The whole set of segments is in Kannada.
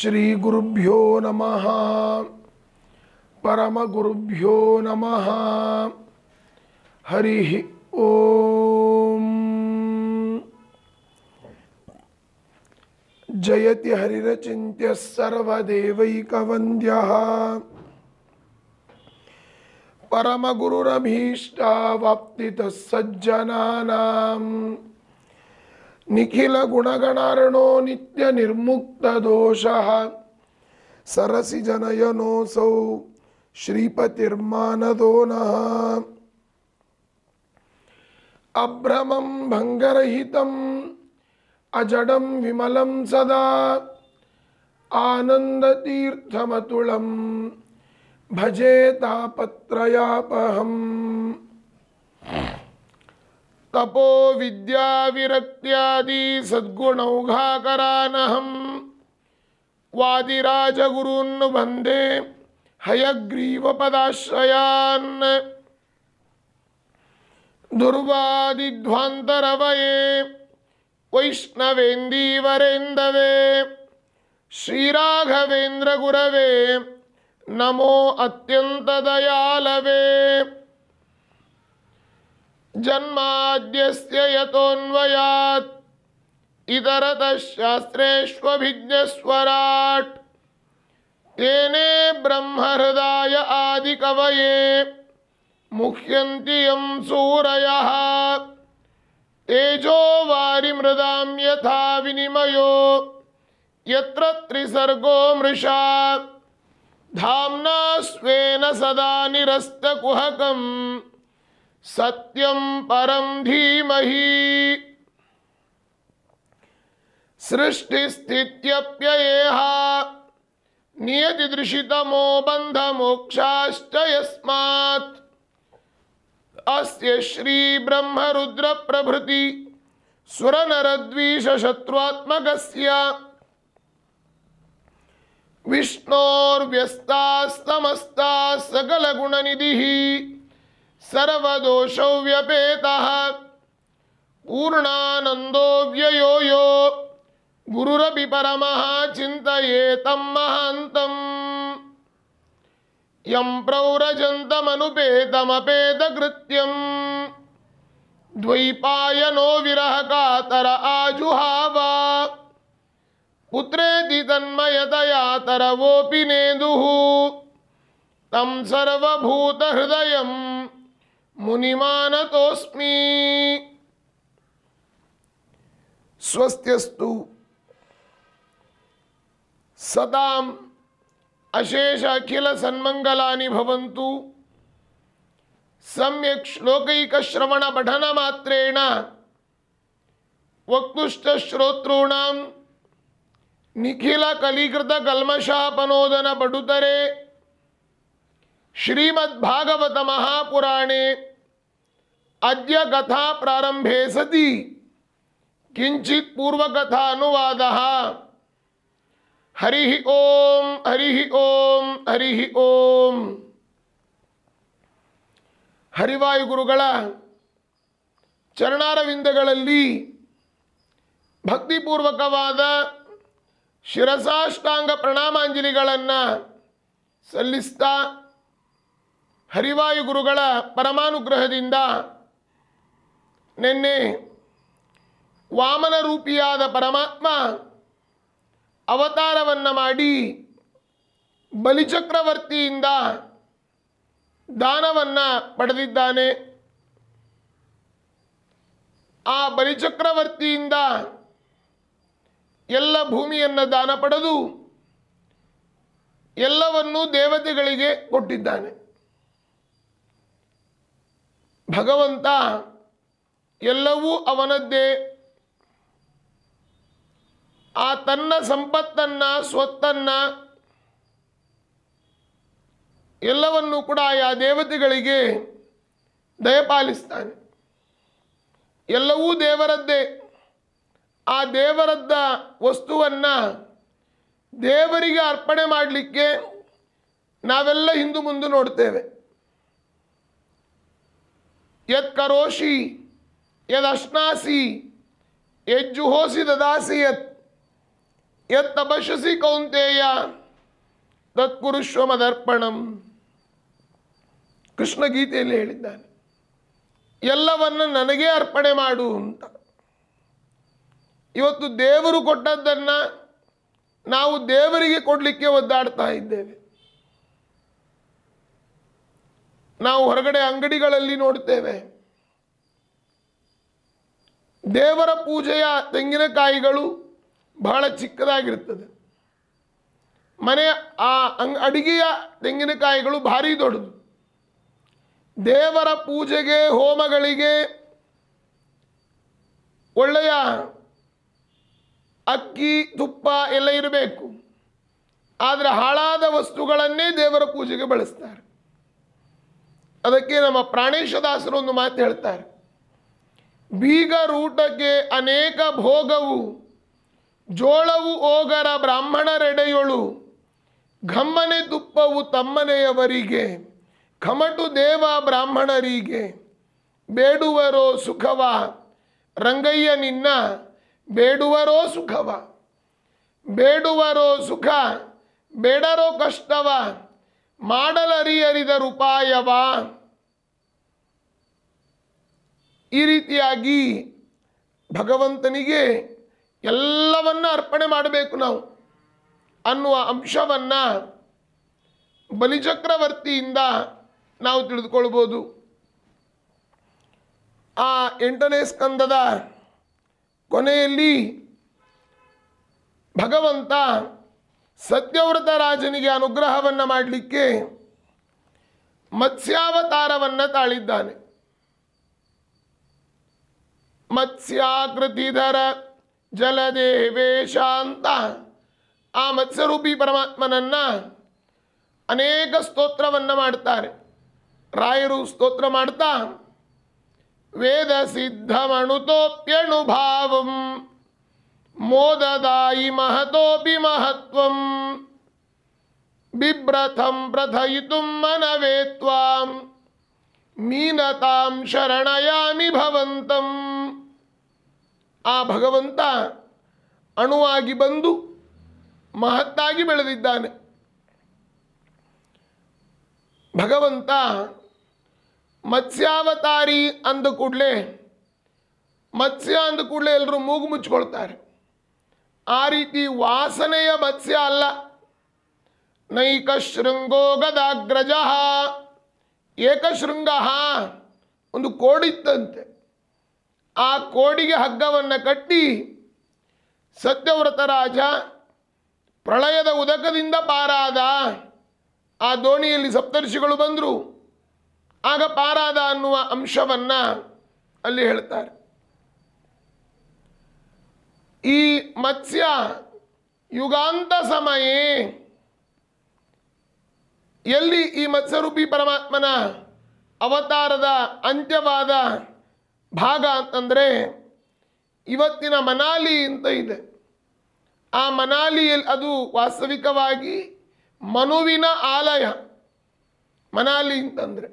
ಶ್ರೀಗುರುಭ್ಯೋ ನಮಃ ಪರಮಗುರುಭ್ಯೋ ನಮಃ ಹರಿ ಓಂ ಜಯತಿ ಹರಿರಚಿತ್ಯ ಸರ್ವದೇವೈಕವಂದ್ಯಃ परमगुरुरभीष्टावाप्तितः सज्जनानां निखिलगुणगणार्णो नित्यनिर्मुक्तदोषः सरसिजनयनोऽसौ श्रीपतिर्मानदो नः अभ्रमं भङ्गरहितम् अजडं विमलं सदा आनन्दतीर्थमतुलम् भजे तापत्रयापहम् तपो विद्याविरक्त्यादि सद्गुणौघाकरानहम् वादिराजगुरून् वन्दे हयग्रीवपदाश्रयान् दुर्वादिध्वान्तरवये वैष्णवेन्दीवरेन्दवे श्रीराघवेन्द्रगुरवे नमो अत्यन्तदयालवे जन्माद्यस्य यतोऽन्वयात् इतरतः शास्त्रेष्वभिज्ञस्वराट् तेने ब्रह्महृदाय आदिकवये मुह्यन्ति यं सूरयः तेजो वारिमृदां यथा विनिमयो यत्र त्रिसर्गो मृषा धाम्ना स्वेन सदा निरस्तकुहकं सत्यं परं धीमहि सृष्टिस्थित्यप्ययेह नियतिदृशितमो बन्धमोक्षाश्च यस्मात् अस्य श्रीब्रह्मरुद्रप्रभृति सुरनरद्वीषशत्रुआत्मकस्य विष्णोर्व्यस्तास्तमस्ताः सकलगुणनिधिः सर्वदोषौ व्यपेतः पूर्णानन्दो व्ययो यो गुरुरपि परमः चिन्तयेतं महान्तम् यं प्रौरजन्तमनुपेतमपेतकृत्यम् द्वैपायनो विरहकातर आजुहावा पुत्रेति तन्मयतया तरवोऽपि नेदुः तं सर्वभूतहृदयं मुनिमानतोऽस्मि स्वस्त्यस्तु सदाम् अशेष अखिलसन्मङ्गलानि भवन्तु सम्यक् श्लोकैकश्रवणपठनमात्रेण वक्तुश्च श्रोतॄणां निखिलकलिकृतकल्मषापनोदनपटुतरे श्रीमद्भागवतमहापुराणे अद्य कथाप्रारम्भे सति किञ्चित् पूर्वकथानुवादः हरिः ॐ हरिः ॐ हरिः ॐ ಹರಿವಾಯುಗುರುಗಳ ಚರಣಾರವಿಂದಗಳಲ್ಲಿ ಭಕ್ತಿಪೂರ್ವಕವಾದ ಶಿರಸಾಷ್ಟಾಂಗ ಪ್ರಣಾಮಾಂಜಲಿಗಳನ್ನು ಸಲ್ಲಿಸ್ತಾ ಹರಿವಾಯು ಗುರುಗಳ ಪರಮಾನುಗ್ರಹದಿಂದ ನಿನ್ನೆ ವಾಮನ ರೂಪಿಯಾದ ಪರಮಾತ್ಮ ಅವತಾರವನ್ನು ಮಾಡಿ ಬಲಿಚಕ್ರವರ್ತಿಯಿಂದ ದಾನವನ್ನು ಪಡೆದಿದ್ದಾನೆ ಆ ಬಲಿಚಕ್ರವರ್ತಿಯಿಂದ ಎಲ್ಲ ಭೂಮಿಯನ್ನು ದಾನ ಪಡೆದು ಎಲ್ಲವನ್ನೂ ದೇವತೆಗಳಿಗೆ ಕೊಟ್ಟಿದ್ದಾನೆ ಭಗವಂತ ಎಲ್ಲವೂ ಅವನದ್ದೇ ಆ ತನ್ನ ಸಂಪತ್ತನ್ನು ಸ್ವತ್ತನ್ನು ಎಲ್ಲವನ್ನೂ ಕೂಡ ಆಯಾ ದೇವತೆಗಳಿಗೆ ದಯಪಾಲಿಸ್ತಾನೆ ಎಲ್ಲವೂ ದೇವರದ್ದೇ ಆ ದೇವರದ್ದ ವಸ್ತುವನ್ನು ದೇವರಿಗೆ ಅರ್ಪಣೆ ಮಾಡಲಿಕ್ಕೆ ನಾವೆಲ್ಲ ಹಿಂದು ಮುಂದೆ ನೋಡ್ತೇವೆ ಯತ್ ಕರೋಷಿ ಯದ್ ಅಶ್ನಾಸಿ ಯಜ್ಜುಹೋಸಿ ದದಾಸಿ ಯತ್ ಯತ್ ತಪಸ್ಸಿ ಕೌಂತೆಯ ತತ್ಕುರುಶ್ವ ಮದರ್ಪಣಂ ಕೃಷ್ಣ ಗೀತೆಯಲ್ಲಿ ಹೇಳಿದ್ದಾನೆ ಎಲ್ಲವನ್ನು ನನಗೇ ಅರ್ಪಣೆ ಮಾಡು ಅಂತ ಇವತ್ತು ದೇವರು ಕೊಟ್ಟದ್ದನ್ನು ನಾವು ದೇವರಿಗೆ ಕೊಡಲಿಕ್ಕೆ ಒದ್ದಾಡ್ತಾ ಇದ್ದೇವೆ ನಾವು ಹೊರಗಡೆ ಅಂಗಡಿಗಳಲ್ಲಿ ನೋಡ್ತೇವೆ ದೇವರ ಪೂಜೆಯ ತೆಂಗಿನಕಾಯಿಗಳು ಬಹಳ ಚಿಕ್ಕದಾಗಿರ್ತದೆ ಮನೆಯ ಆ ಅಂಗ್ ಅಡಿಗೆಯ ತೆಂಗಿನಕಾಯಿಗಳು ಭಾರಿ ದೊಡ್ಡದು ದೇವರ ಪೂಜೆಗೆ ಹೋಮಗಳಿಗೆ ಒಳ್ಳೆಯ ಅಕ್ಕಿ ತುಪ್ಪ ಎಲ್ಲ ಇರಬೇಕು ಆದರೆ ಹಾಳಾದ ವಸ್ತುಗಳನ್ನೇ ದೇವರ ಪೂಜೆಗೆ ಬಳಸ್ತಾರೆ ಅದಕ್ಕೆ ನಮ್ಮ ಪ್ರಾಣೇಶದಾಸರು ಒಂದು ಮಾತು ಹೇಳ್ತಾರೆ ಬೀಗರೂಟಕ್ಕೆ ಅನೇಕ ಭೋಗವು ಜೋಳವು ಓಗರ ಬ್ರಾಹ್ಮಣರೆಡೆಯೊಳು ಘಮ್ಮನೆ ತುಪ್ಪವು ತಮ್ಮನೆಯವರಿಗೆ ಖಮಟು ದೇವ ಬ್ರಾಹ್ಮಣರಿಗೆ ಬೇಡುವರೋ ಸುಖವ ರಂಗಯ್ಯ ನಿನ್ನ ಬೇಡುವರೋ ಸುಖವ ಬೇಡುವರೋ ಸುಖ ಬೇಡರೋ ಕಷ್ಟವ ಮಾಡಲರಿಯರಿದ ರೂಪಾಯವ ಈ ರೀತಿಯಾಗಿ ಭಗವಂತನಿಗೆ ಎಲ್ಲವನ್ನ ಅರ್ಪಣೆ ಮಾಡಬೇಕು ನಾವು ಅನ್ನುವ ಅಂಶವನ್ನು ಬಲಿಚಕ್ರವರ್ತಿಯಿಂದ ನಾವು ತಿಳಿದುಕೊಳ್ಬೋದು ಆ ಎಂಟನೇ ಸ್ಕಂದದ ಕೊನೆಯಲ್ಲಿ ಭಗವಂತ ಸತ್ಯವ್ರತ ರಾಜನಿಗೆ ಅನುಗ್ರಹವನ್ನು ಮಾಡಲಿಕ್ಕೆ ಮತ್ಸ್ಯಾವತಾರವನ್ನು ತಾಳಿದ್ದಾನೆ ಮತ್ಸ್ಯಾಕೃತಿಧರ ಜಲದೇವೇಶ ಅಂತ ಆ ಮತ್ಸ್ಯರೂಪಿ ಪರಮಾತ್ಮನನ್ನ ಅನೇಕ ಸ್ತೋತ್ರವನ್ನು ಮಾಡ್ತಾರೆ ರಾಯರು ಸ್ತೋತ್ರ ಮಾಡ್ತಾ ವೇದ ಸಿದ್ಧಮಣುತೋಪ್ಯಣುಭಾವಂ ಮೋದದಾಯಿ ಮಹತೋಪಿ ಮಹತ್ವಂ ಬಿಭ್ರಥಂ ಪ್ರಥಯಿತುಂ ಮನವೇ ತ್ವಾಂ ಮೀನತಾಂ ಶರಣಯಾಮಿ ಭವಂತಂ ಆ ಭಗವಂತ ಅಣುವಾಗಿ ಬಂದು ಮಹತ್ತಾಗಿ ಬೆಳೆದಿದ್ದಾನೆ ಭಗವಂತ ಮತ್ಸ್ಯಾವತಾರಿ ಅಂದ ಕೂಡಲೇ ಮತ್ಸ್ಯ ಅಂದ ಕೂಡಲೇ ಎಲ್ಲರೂ ಮೂಗು ಮುಚ್ಕೊಳ್ತಾರೆ ಆ ರೀತಿ ವಾಸನೆಯ ಮತ್ಸ್ಯ ಅಲ್ಲ ನೈಕ ಶೃಂಗೋ ಗದಾಗ್ರಜ ಏಕಶೃಂಗ ಒಂದು ಕೋಡಿತ್ತಂತೆ ಆ ಕೋಡಿಗೆ ಹಗ್ಗವನ್ನು ಕಟ್ಟಿ ಸತ್ಯವ್ರತ ರಾಜ ಪ್ರಳಯದ ಉದಕದಿಂದ ಪಾರಾದ ಆ ದೋಣಿಯಲ್ಲಿ ಸಪ್ತರ್ಷಿಗಳು ಬಂದರು ಆಗ ಪಾರಾದ ಅನ್ನುವ ಅಂಶವನ್ನು ಅಲ್ಲಿ ಹೇಳ್ತಾರೆ ಈ ಮತ್ಸ್ಯ ಯುಗಾಂತ ಸಮಯೇ ಎಲ್ಲಿ ಈ ಮತ್ಸ್ಯರೂಪಿ ಪರಮಾತ್ಮನ ಅವತಾರದ ಅಂತ್ಯವಾದ ಭಾಗ ಅಂತಂದರೆ ಇವತ್ತಿನ ಮನಾಲಿ ಅಂತ ಇದೆ ಆ ಮನಾಲಿಯಲ್ಲಿ ಅದು ವಾಸ್ತವಿಕವಾಗಿ ಮನುವಿನ ಆಲಯ ಮನಾಲಿ ಅಂತಂದರೆ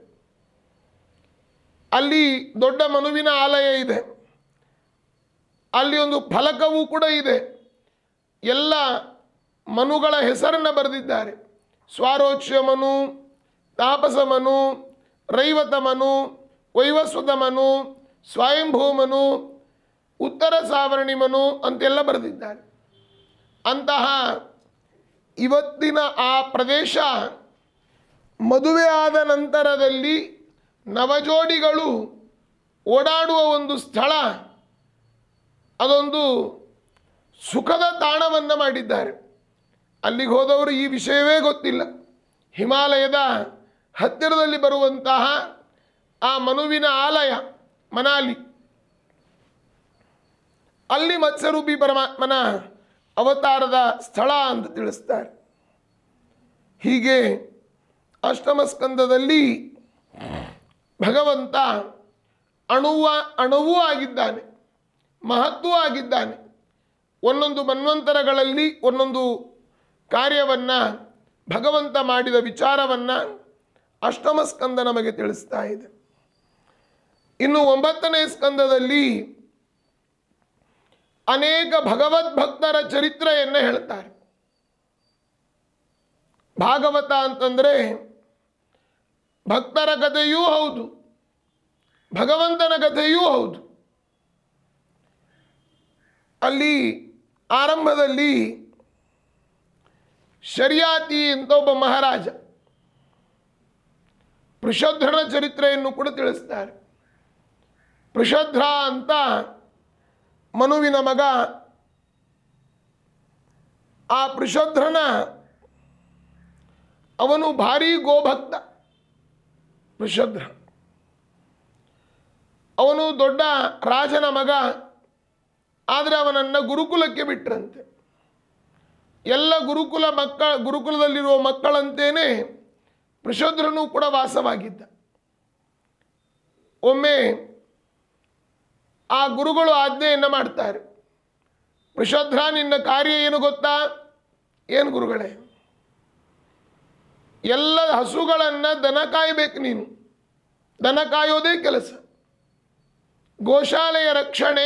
ಅಲ್ಲಿ ದೊಡ್ಡ ಮನುವಿನ ಆಲಯ ಇದೆ ಅಲ್ಲಿ ಒಂದು ಫಲಕವೂ ಕೂಡ ಇದೆ ಎಲ್ಲ ಮನುಗಳ ಹೆಸರನ್ನು ಬರೆದಿದ್ದಾರೆ ಸ್ವಾರೋಚ್ಯ ಮನು ತಾಪಸ ಮನು ರೈವತ ಮನು ವೈವಸ್ವತ ಮನು ಸ್ವಯಂಭೂ ಮನು ಉತ್ತರ ಸಾವರ್ಣಿ ಮನು ಅಂತೆಲ್ಲ ಬರೆದಿದ್ದಾರೆ ಅಂತಹ ಇವತ್ತಿನ ಆ ಪ್ರದೇಶ ಮದುವೆ ಆದ ನಂತರದಲ್ಲಿ ನವಜೋಡಿಗಳು ಓಡಾಡುವ ಒಂದು ಸ್ಥಳ ಅದೊಂದು ಸುಖದ ತಾಣವನ್ನು ಮಾಡಿದ್ದಾರೆ ಅಲ್ಲಿಗೆ ಹೋದವರು ಈ ವಿಷಯವೇ ಗೊತ್ತಿಲ್ಲ ಹಿಮಾಲಯದ ಹತ್ತಿರದಲ್ಲಿ ಬರುವಂತಹ ಆ ಮನುವಿನ ಆಲಯ ಮನಾಲಿ ಅಲ್ಲಿ ಮತ್ಸ್ಯರೂಪಿ ಪರಮಾತ್ಮನ ಅವತಾರದ ಸ್ಥಳ ಅಂತ ತಿಳಿಸ್ತಾರೆ ಹೀಗೆ ಅಷ್ಟಮ ಸ್ಕಂದದಲ್ಲಿ ಭಗವಂತ ಅಣುವ ಅಣುವೂ ಆಗಿದ್ದಾನೆ ಮಹತ್ವೂ ಆಗಿದ್ದಾನೆ ಒಂದೊಂದು ಮನ್ವಂತರಗಳಲ್ಲಿ ಒಂದೊಂದು ಕಾರ್ಯವನ್ನು ಭಗವಂತ ಮಾಡಿದ ವಿಚಾರವನ್ನು ಅಷ್ಟಮ ಸ್ಕಂದ ನಮಗೆ ತಿಳಿಸ್ತಾ ಇದೆ ಇನ್ನು ಒಂಬತ್ತನೇ ಸ್ಕಂದದಲ್ಲಿ ಅನೇಕ ಭಗವದ್ಭಕ್ತರ ಚರಿತ್ರೆಯನ್ನು ಹೇಳ್ತಾರೆ ಭಾಗವತ ಅಂತಂದರೆ ಭಕ್ತರ ಕಥೆಯೂ ಹೌದು ಭಗವಂತನ ಕಥೆಯೂ ಹೌದು ಅಲ್ಲಿ ಆರಂಭದಲ್ಲಿ ಶರಿಯಾತಿ ಅಂತ ಒಬ್ಬ ಮಹಾರಾಜ ಪೃಷಧ್ರನ ಚರಿತ್ರೆಯನ್ನು ಕೂಡ ತಿಳಿಸ್ತಾರೆ ಪೃಷಧ್ರ ಅಂತ ಮನುವಿನ ಮಗ ಆ ಪೃಷಧ್ರನ ಅವನು ಭಾರೀ ಗೋಭಕ್ತ ಪೃಷಧ್ರ ಅವನು ದೊಡ್ಡ ರಾಜನ ಮಗ ಆದರೆ ಅವನನ್ನು ಗುರುಕುಲಕ್ಕೆ ಬಿಟ್ರಂತೆ ಎಲ್ಲ ಗುರುಕುಲ ಮಕ್ಕಳ ಗುರುಕುಲದಲ್ಲಿರುವ ಮಕ್ಕಳಂತೇನೆ ಪೃಷಧ್ರನು ಕೂಡ ವಾಸವಾಗಿದ್ದ ಒಮ್ಮೆ ಆ ಗುರುಗಳು ಆಜ್ಞೆಯನ್ನು ಮಾಡ್ತಾರೆ ಪೃಷಧ್ರ ನಿನ್ನ ಕಾರ್ಯ ಏನು ಗೊತ್ತಾ ಏನು ಗುರುಗಳೇ ಎಲ್ಲ ಹಸುಗಳನ್ನು ದನ ಕಾಯಬೇಕು ನೀನು ದನ ಕಾಯೋದೇ ಕೆಲಸ ಗೋಶಾಲೆಯ ರಕ್ಷಣೆ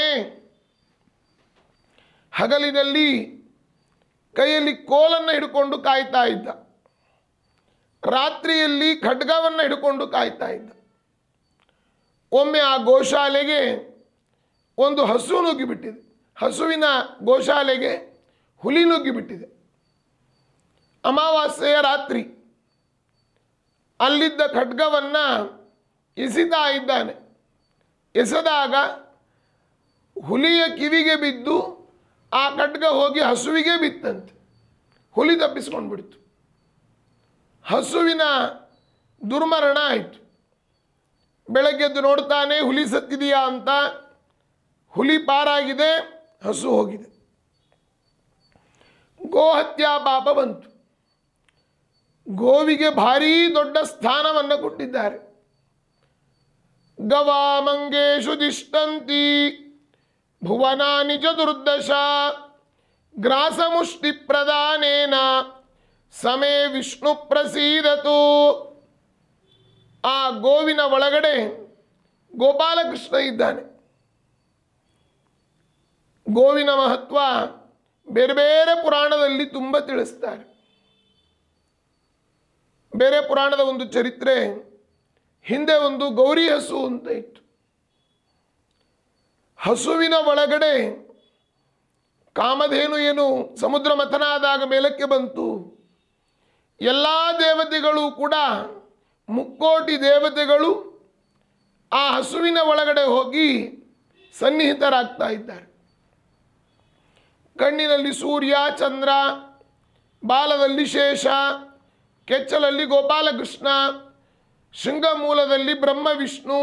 ಹಗಲಿನಲ್ಲಿ ಕೈಯಲ್ಲಿ ಕೋಲನ್ನು ಹಿಡ್ಕೊಂಡು ಕಾಯ್ತಾ ಇದ್ದ ರಾತ್ರಿಯಲ್ಲಿ ಖಡ್ಗವನ್ನು ಹಿಡ್ಕೊಂಡು ಕಾಯ್ತಾ ಇದ್ದ ಒಮ್ಮೆ ಆ ಗೋಶಾಲೆಗೆ ಒಂದು ಹಸು ನುಗ್ಗಿಬಿಟ್ಟಿದೆ ಹಸುವಿನ ಗೋಶಾಲೆಗೆ ಹುಲಿ ನುಗ್ಗಿಬಿಟ್ಟಿದೆ ಅಮಾವಾಸ್ಯೆಯ ರಾತ್ರಿ ಅಲ್ಲಿದ್ದ ಖಡ್ಗವನ್ನು ಎಸಿತಾ ಇದ್ದಾನೆ ಎಸೆದಾಗ ಹುಲಿಯ ಕಿವಿಗೆ ಬಿದ್ದು ಆ ಖಡ್ಗ ಹೋಗಿ ಹಸುವಿಗೆ ಬಿತ್ತಂತೆ ಹುಲಿ ತಪ್ಪಿಸ್ಕೊಂಡು ಬಿಡ್ತು ಹಸುವಿನ ದುರ್ಮರಣ ಆಯಿತು ಬೆಳಗ್ಗೆದ್ದು ನೋಡ್ತಾನೆ ಹುಲಿ ಸತ್ತಿದೆಯಾ ಅಂತ ಹುಲಿ ಪಾರಾಗಿದೆ ಹಸು ಹೋಗಿದೆ ಗೋಹತ್ಯಾ ಪಾಪ ಬಂತು ಗೋವಿಗೆ ಭಾರೀ ದೊಡ್ಡ ಸ್ಥಾನವನ್ನು ಕೊಟ್ಟಿದ್ದಾರೆ ಗವಾಮಂಗೇಶು ದಿಷ್ಟಂತಿ ಭುವನಾನಿ ಚತುರ್ದಶ ಗ್ರಾಸಮುಷ್ಟಿ ಪ್ರದಾನೇನ ಸಮೇ ವಿಷ್ಣು ಪ್ರಸೀದತು ಆ ಗೋವಿನ ಒಳಗಡೆ ಗೋಪಾಲಕೃಷ್ಣ ಇದ್ದಾನೆ ಗೋವಿನ ಮಹತ್ವ ಬೇರೆ ಬೇರೆ ಪುರಾಣದಲ್ಲಿ ತುಂಬ ತಿಳಿಸ್ತಾರೆ ಬೇರೆ ಪುರಾಣದ ಒಂದು ಚರಿತ್ರೆ ಹಿಂದೆ ಒಂದು ಗೌರಿ ಹಸು ಅಂತ ಇತ್ತು ಹಸುವಿನ ಒಳಗಡೆ ಕಾಮಧೇನು ಏನು ಸಮುದ್ರ ಮಥನ ಆದಾಗ ಮೇಲಕ್ಕೆ ಬಂತು ಎಲ್ಲ ದೇವತೆಗಳು ಕೂಡ ಮುಕ್ಕೋಟಿ ದೇವತೆಗಳು ಆ ಹಸುವಿನ ಒಳಗಡೆ ಹೋಗಿ ಸನ್ನಿಹಿತರಾಗ್ತಾ ಇದ್ದಾರೆ ಕಣ್ಣಿನಲ್ಲಿ ಸೂರ್ಯ ಚಂದ್ರ ಬಾಲದಲ್ಲಿ ಶೇಷ ಕೆಚ್ಚಲಲ್ಲಿ ಗೋಪಾಲಕೃಷ್ಣ ಶೃಂಗಮೂಲದಲ್ಲಿ ಬ್ರಹ್ಮ ವಿಷ್ಣು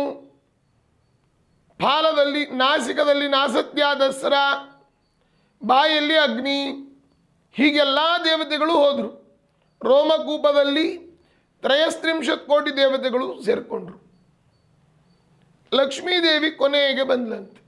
ಫಾಲದಲ್ಲಿ ನಾಸಿಕದಲ್ಲಿ ನಾಸತ್ಯ ದಸರ ಬಾಯಲ್ಲಿ ಅಗ್ನಿ ಹೀಗೆಲ್ಲ ದೇವತೆಗಳು ಹೋದರು ರೋಮಕೂಪದಲ್ಲಿ ತ್ರಯಸ್ತ್ರಿಂಶತ್ ಕೋಟಿ ದೇವತೆಗಳು ಸೇರಿಕೊಂಡ್ರು ಲಕ್ಷ್ಮೀದೇವಿ ಕೊನೆಗೆ ಬಂದ್ಲಂತೆ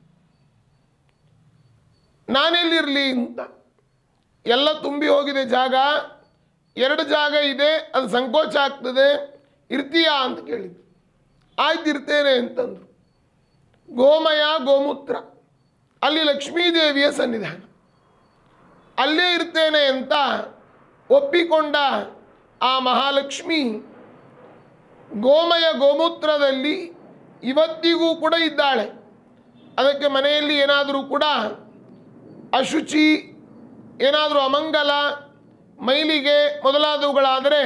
ನಾನೆಲ್ಲಿರಲಿ ಅಂತ ಎಲ್ಲ ತುಂಬಿ ಹೋಗಿದೆ ಜಾಗ ಎರಡು ಜಾಗ ಇದೆ ಅದು ಸಂಕೋಚ ಆಗ್ತದೆ ಇರ್ತೀಯಾ ಅಂತ ಕೇಳಿದ್ದು ಆಯ್ತು ಇರ್ತೇನೆ ಅಂತಂದರು ಗೋಮಯ ಗೋಮೂತ್ರ ಅಲ್ಲಿ ಲಕ್ಷ್ಮೀದೇವಿಯ ಸನ್ನಿಧಾನ ಅಲ್ಲೇ ಇರ್ತೇನೆ ಅಂತ ಒಪ್ಪಿಕೊಂಡ ಆ ಮಹಾಲಕ್ಷ್ಮಿ ಗೋಮಯ ಗೋಮೂತ್ರದಲ್ಲಿ ಇವತ್ತಿಗೂ ಕೂಡ ಇದ್ದಾಳೆ ಅದಕ್ಕೆ ಮನೆಯಲ್ಲಿ ಏನಾದರೂ ಕೂಡ ಅಶುಚಿ ಏನಾದರೂ ಅಮಂಗಲ ಮೈಲಿಗೆ ಮೊದಲಾದವುಗಳಾದರೆ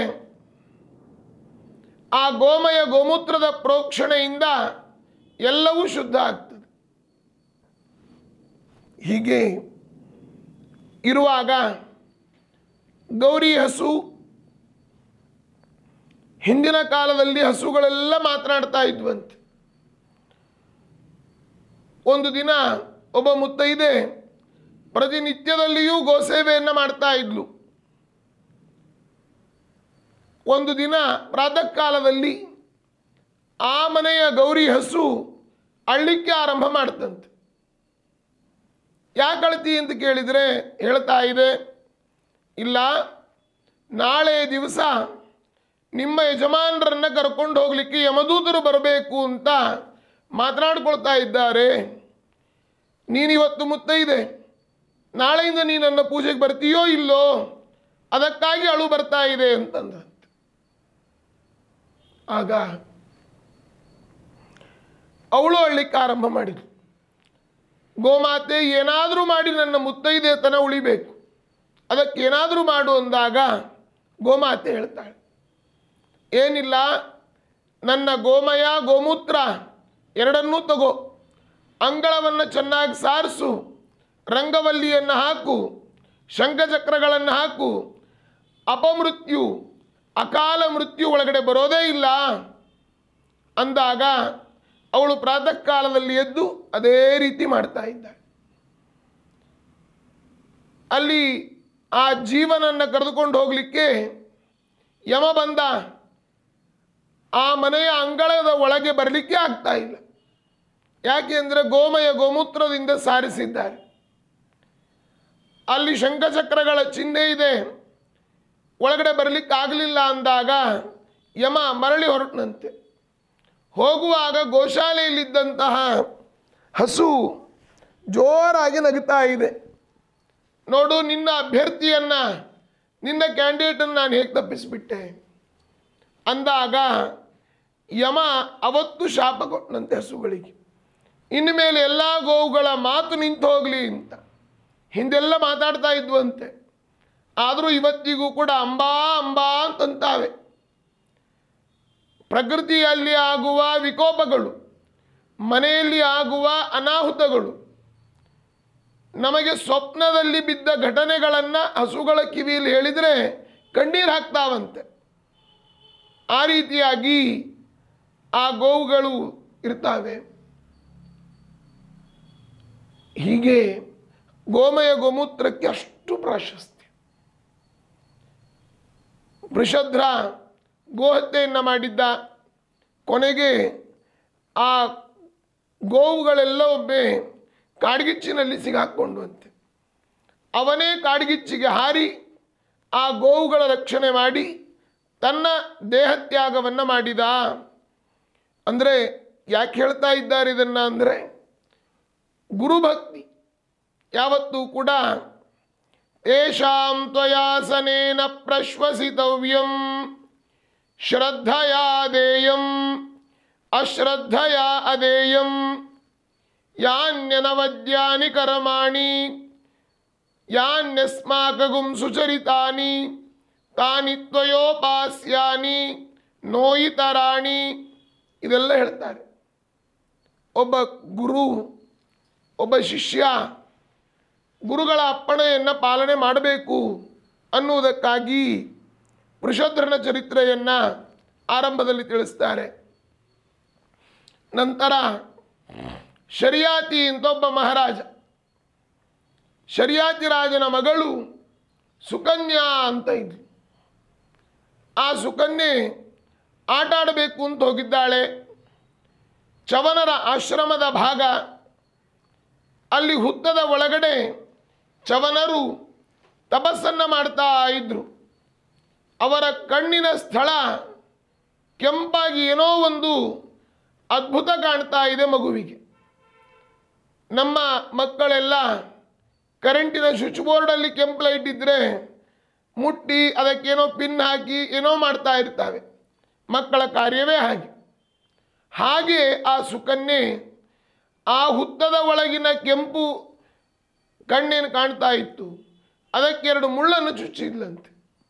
ಆ ಗೋಮಯ ಗೋಮೂತ್ರದ ಪ್ರೋಕ್ಷಣೆಯಿಂದ ಎಲ್ಲವೂ ಶುದ್ಧ ಆಗ್ತದೆ ಹೀಗೆ ಇರುವಾಗ ಗೌರಿ ಹಸು ಹಿಂದಿನ ಕಾಲದಲ್ಲಿ ಹಸುಗಳೆಲ್ಲ ಮಾತನಾಡ್ತಾ ಇದ್ವಂತೆ ಒಂದು ದಿನ ಒಬ್ಬ ಮುತ್ತೈದೆ ಪ್ರತಿನಿತ್ಯದಲ್ಲಿಯೂ ಗೋಸೇವೆಯನ್ನು ಮಾಡ್ತಾ ಇದ್ಲು ಒಂದು ದಿನ ಪ್ರಾತಃ ಕಾಲದಲ್ಲಿ ಆ ಮನೆಯ ಗೌರಿ ಹಸು ಅಳ್ಳಿಕ್ಕೆ ಆರಂಭ ಮಾಡ್ತಂತೆ ಯಾಕೆ ಅಳ್ತಿ ಅಂತ ಕೇಳಿದರೆ ಹೇಳ್ತಾ ಇದೆ ಇಲ್ಲ ನಾಳೆ ದಿವಸ ನಿಮ್ಮ ಯಜಮಾನರನ್ನು ಕರ್ಕೊಂಡು ಹೋಗಲಿಕ್ಕೆ ಯಮದೂತರು ಬರಬೇಕು ಅಂತ ಮಾತನಾಡ್ಕೊಳ್ತಾ ಇದ್ದಾರೆ ನೀನಿವತ್ತು ಮುತ್ತೈದೆ ನಾಳೆಯಿಂದ ನೀ ನನ್ನ ಪೂಜೆಗೆ ಬರ್ತೀಯೋ ಇಲ್ಲೋ ಅದಕ್ಕಾಗಿ ಅಳು ಬರ್ತಾ ಇದೆ ಅಂತಂದ್ರಂತೆ ಆಗ ಅವಳು ಅಳ್ಲಿಕ್ಕೆ ಆರಂಭ ಮಾಡಿದ್ಳು ಗೋಮಾತೆ ಏನಾದರೂ ಮಾಡಿ ನನ್ನ ಮುತ್ತೈದೆತನ ಉಳಿಬೇಕು ಅದಕ್ಕೆ ಏನಾದರೂ ಮಾಡು ಅಂದಾಗ ಗೋಮಾತೆ ಹೇಳ್ತಾಳೆ ಏನಿಲ್ಲ ನನ್ನ ಗೋಮಯ ಗೋಮೂತ್ರ ಎರಡನ್ನೂ ತಗೋ ಅಂಗಳವನ್ನು ಚೆನ್ನಾಗಿ ಸಾರಿಸು ರಂಗವಲ್ಲಿಯನ್ನು ಹಾಕು ಶಂಖಚಕ್ರಗಳನ್ನು ಹಾಕು ಅಪಮೃತ್ಯು ಅಕಾಲ ಮೃತ್ಯು ಒಳಗಡೆ ಬರೋದೇ ಇಲ್ಲ ಅಂದಾಗ ಅವಳು ಪ್ರಾತಃ ಕಾಲದಲ್ಲಿ ಎದ್ದು ಅದೇ ರೀತಿ ಮಾಡ್ತಾ ಇದ್ದಾಳೆ ಅಲ್ಲಿ ಆ ಜೀವನನ್ನ ಕರೆದುಕೊಂಡು ಹೋಗಲಿಕ್ಕೆ ಯಮ ಬಂದ ಆ ಮನೆಯ ಅಂಗಳದ ಒಳಗೆ ಬರಲಿಕ್ಕೆ ಆಗ್ತಾ ಇಲ್ಲ ಯಾಕೆ ಅಂದರೆ ಗೋಮಯ ಗೋಮೂತ್ರದಿಂದ ಸಾರಿಸಿದ್ದಾರೆ ಅಲ್ಲಿ ಶಂಖಚಕ್ರಗಳ ಚಿಹ್ನೆ ಇದೆ ಒಳಗಡೆ ಬರಲಿಕ್ಕೆ ಆಗಲಿಲ್ಲ ಅಂದಾಗ ಯಮ ಮರಳಿ ಹೊರಟನಂತೆ ಹೋಗುವಾಗ ಗೋಶಾಲೆಯಲ್ಲಿದ್ದಂತಹ ಹಸು ಜೋರಾಗಿ ನಗುತ್ತಾ ಇದೆ ನೋಡು ನಿನ್ನ ಅಭ್ಯರ್ಥಿಯನ್ನ ನಿನ್ನ ಕ್ಯಾಂಡಿಡೇಟನ್ನು ನಾನು ಹೇಗೆ ತಪ್ಪಿಸಿಬಿಟ್ಟೆ ಅಂದಾಗ ಯಮ ಅವತ್ತು ಶಾಪ ಕೊಟ್ಟನಂತೆ ಹಸುಗಳಿಗೆ ಇನ್ನು ಮೇಲೆ ಎಲ್ಲ ಗೋವುಗಳ ಮಾತು ನಿಂತು ಹೋಗಲಿ ಅಂತ ಹಿಂದೆಲ್ಲ ಮಾತಾಡ್ತಾ ಇದ್ವಂತೆ ಆದರೂ ಇವತ್ತಿಗೂ ಕೂಡ ಅಂಬಾ ಅಂಬಾ ಅಂತಂತಾವೆ ಪ್ರಕೃತಿಯಲ್ಲಿ ಆಗುವ ವಿಕೋಪಗಳು ಮನೆಯಲ್ಲಿ ಆಗುವ ಅನಾಹುತಗಳು ನಮಗೆ ಸ್ವಪ್ನದಲ್ಲಿ ಬಿದ್ದ ಘಟನೆಗಳನ್ನು ಹಸುಗಳ ಕಿವಿಯಲ್ಲಿ ಹೇಳಿದರೆ ಕಣ್ಣೀರು ಹಾಕ್ತಾವಂತೆ ಆ ರೀತಿಯಾಗಿ ಆ ಗೋವುಗಳು ಇರ್ತಾವೆ ಹೀಗೆ ಗೋಮಯ ಗೋಮೂತ್ರಕ್ಕೆ ಅಷ್ಟು ಪ್ರಾಶಸ್ತ್ಯ ವೃಷಧ್ರ ಗೋಹತ್ಯೆಯನ್ನು ಮಾಡಿದ್ದ ಕೊನೆಗೆ ಆ ಗೋವುಗಳೆಲ್ಲ ಒಮ್ಮೆ ಕಾಡ್ಗಿಚ್ಚಿನಲ್ಲಿ ಸಿಗಾಕೊಂಡುವಂತೆ ಅವನೇ ಕಾಡ್ಗಿಚ್ಚಿಗೆ ಹಾರಿ ಆ ಗೋವುಗಳ ರಕ್ಷಣೆ ಮಾಡಿ ತನ್ನ ದೇಹತ್ಯಾಗವನ್ನು ಮಾಡಿದ ಅಂದರೆ ಯಾಕೆ ಹೇಳ್ತಾ ಇದ್ದಾರೆ ಇದನ್ನು ಅಂದರೆ ಗುರುಭಕ್ತಿ ಯಾವತ್ತೂ ಕೂಡ ತೇಷಾಂ ತ್ವಯಾಸನೇನ ಪ್ರಶ್ವಸಿತವ್ಯಂ ಶ್ರದ್ಧಯಾ ದೇಯಂ ಅಶ್ರದ್ಧಯಾ ಅದೇಯಂ ಯಾನ್ಯನವದ್ಯಾನಿ ಕರ್ಮಾಣಿ ಯಾನ್ಯಸ್ಮಾಕಗುಂ ಸುಚರಿತಾನಿ ತಾನಿ ತ್ವಯೋಪಾಸ್ಯಾನಿ ನೋಯಿತರಾಣಿ ಇದೆಲ್ಲ ಹೇಳ್ತಾರೆ ಒಬ್ಬ ಗುರು ಒಬ್ಬ ಶಿಷ್ಯ ಗುರುಗಳ ಅಪ್ಪಣೆಯನ್ನು ಪಾಲನೆ ಮಾಡಬೇಕು ಅನ್ನುವುದಕ್ಕಾಗಿ ವೃಷಧ್ರನ ಚರಿತ್ರೆಯನ್ನು ಆರಂಭದಲ್ಲಿ ತಿಳಿಸ್ತಾರೆ ನಂತರ ಶರಿಯಾತಿ ಅಂತ ಒಬ್ಬ ಮಹಾರಾಜ ಶರಿಯಾತಿ ರಾಜನ ಮಗಳು ಸುಕನ್ಯಾ ಅಂತ ಇದ್ಲು ಆ ಸುಕನ್ಯೆ ಆಟ ಆಡಬೇಕು ಅಂತ ಹೋಗಿದ್ದಾಳೆ ಚವನರ ಆಶ್ರಮದ ಭಾಗ ಅಲ್ಲಿ ಹುತ್ತದ ಒಳಗಡೆ ಚವನರು ತಪಸ್ಸನ್ನು ಮಾಡ್ತಾ ಇದ್ರು ಅವರ ಕಣ್ಣಿನ ಸ್ಥಳ ಕೆಂಪಾಗಿ ಏನೋ ಒಂದು ಅದ್ಭುತ ಕಾಣ್ತಾ ಇದೆ ಮಗುವಿಗೆ ನಮ್ಮ ಮಕ್ಕಳೆಲ್ಲ ಕರೆಂಟಿನ ಸ್ವಿಚ್ ಬೋರ್ಡಲ್ಲಿ ಕೆಂಪು ಲೈಟ್ ಇದ್ದರೆ ಮುಟ್ಟಿ ಅದಕ್ಕೇನೋ ಪಿನ್ ಹಾಕಿ ಏನೋ ಮಾಡ್ತಾ ಇರ್ತಾವೆ ಮಕ್ಕಳ ಕಾರ್ಯವೇ ಹಾಗೆ ಹಾಗೆ ಆ ಸುಕನ್ಯೆ ಆ ಹುತ್ತದ ಒಳಗಿನ ಕೆಂಪು ಕಣ್ಣೇನು ಕಾಣ್ತಾ ಇತ್ತು ಅದಕ್ಕೆ ಎರಡು ಮುಳ್ಳನ್ನು ಚುಚ್ಚಿದ್ಲಂತೆ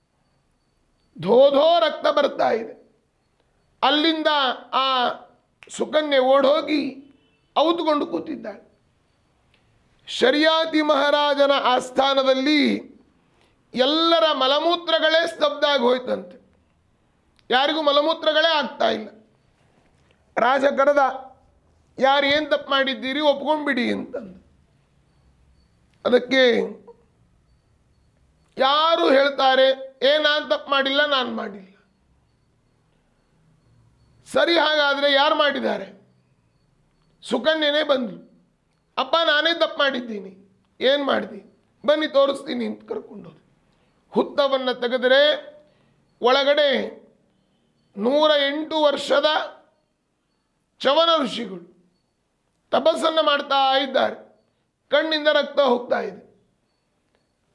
ಧೋಧೋ ರಕ್ತ ಬರ್ತಾ ಇದೆ ಅಲ್ಲಿಂದ ಆ ಸುಕನ್ಯೆ ಓಡೋಗಿ ಔತುಕೊಂಡು ಕೂತಿದ್ದಾಳೆ ಶರಿಯಾತಿ ಮಹಾರಾಜನ ಆಸ್ಥಾನದಲ್ಲಿ ಎಲ್ಲರ ಮಲಮೂತ್ರಗಳೇ ಸ್ತಬ್ಧ ಆಗಿ ಹೋಯ್ತಂತೆ ಯಾರಿಗೂ ಮಲಮೂತ್ರಗಳೇ ಆಗ್ತಾ ಇಲ್ಲ ರಾಜ ಕರೆದ ಯಾರು ಏನು ತಪ್ಪು ಮಾಡಿದ್ದೀರಿ ಒಪ್ಕೊಂಡ್ಬಿಡಿ ಅಂತಂದು ಅದಕ್ಕೆ ಯಾರು ಹೇಳ್ತಾರೆ ಏ ನಾನು ತಪ್ಪು ಮಾಡಿಲ್ಲ ನಾನು ಮಾಡಿಲ್ಲ ಸರಿ ಹಾಗಾದರೆ ಯಾರು ಮಾಡಿದ್ದಾರೆ ಸುಕನ್ಯನೇ ಬಂದ್ಲು ಅಪ್ಪ ನಾನೇ ತಪ್ಪು ಮಾಡಿದ್ದೀನಿ ಏನು ಮಾಡಿದಿ ಬನ್ನಿ ತೋರಿಸ್ತೀನಿ ಅಂತ ಕರ್ಕೊಂಡೋದು ಹುತ್ತವನ್ನು ತೆಗೆದರೆ ಒಳಗಡೆ ನೂರ ಎಂಟು ವರ್ಷದ ಚವನ ಋಷಿಗಳು ತಪಸ್ಸನ್ನು ಮಾಡ್ತಾ ಇದ್ದಾರೆ ಕಣ್ಣಿಂದ ರಕ್ತ ಹೋಗ್ತಾ ಇದೆ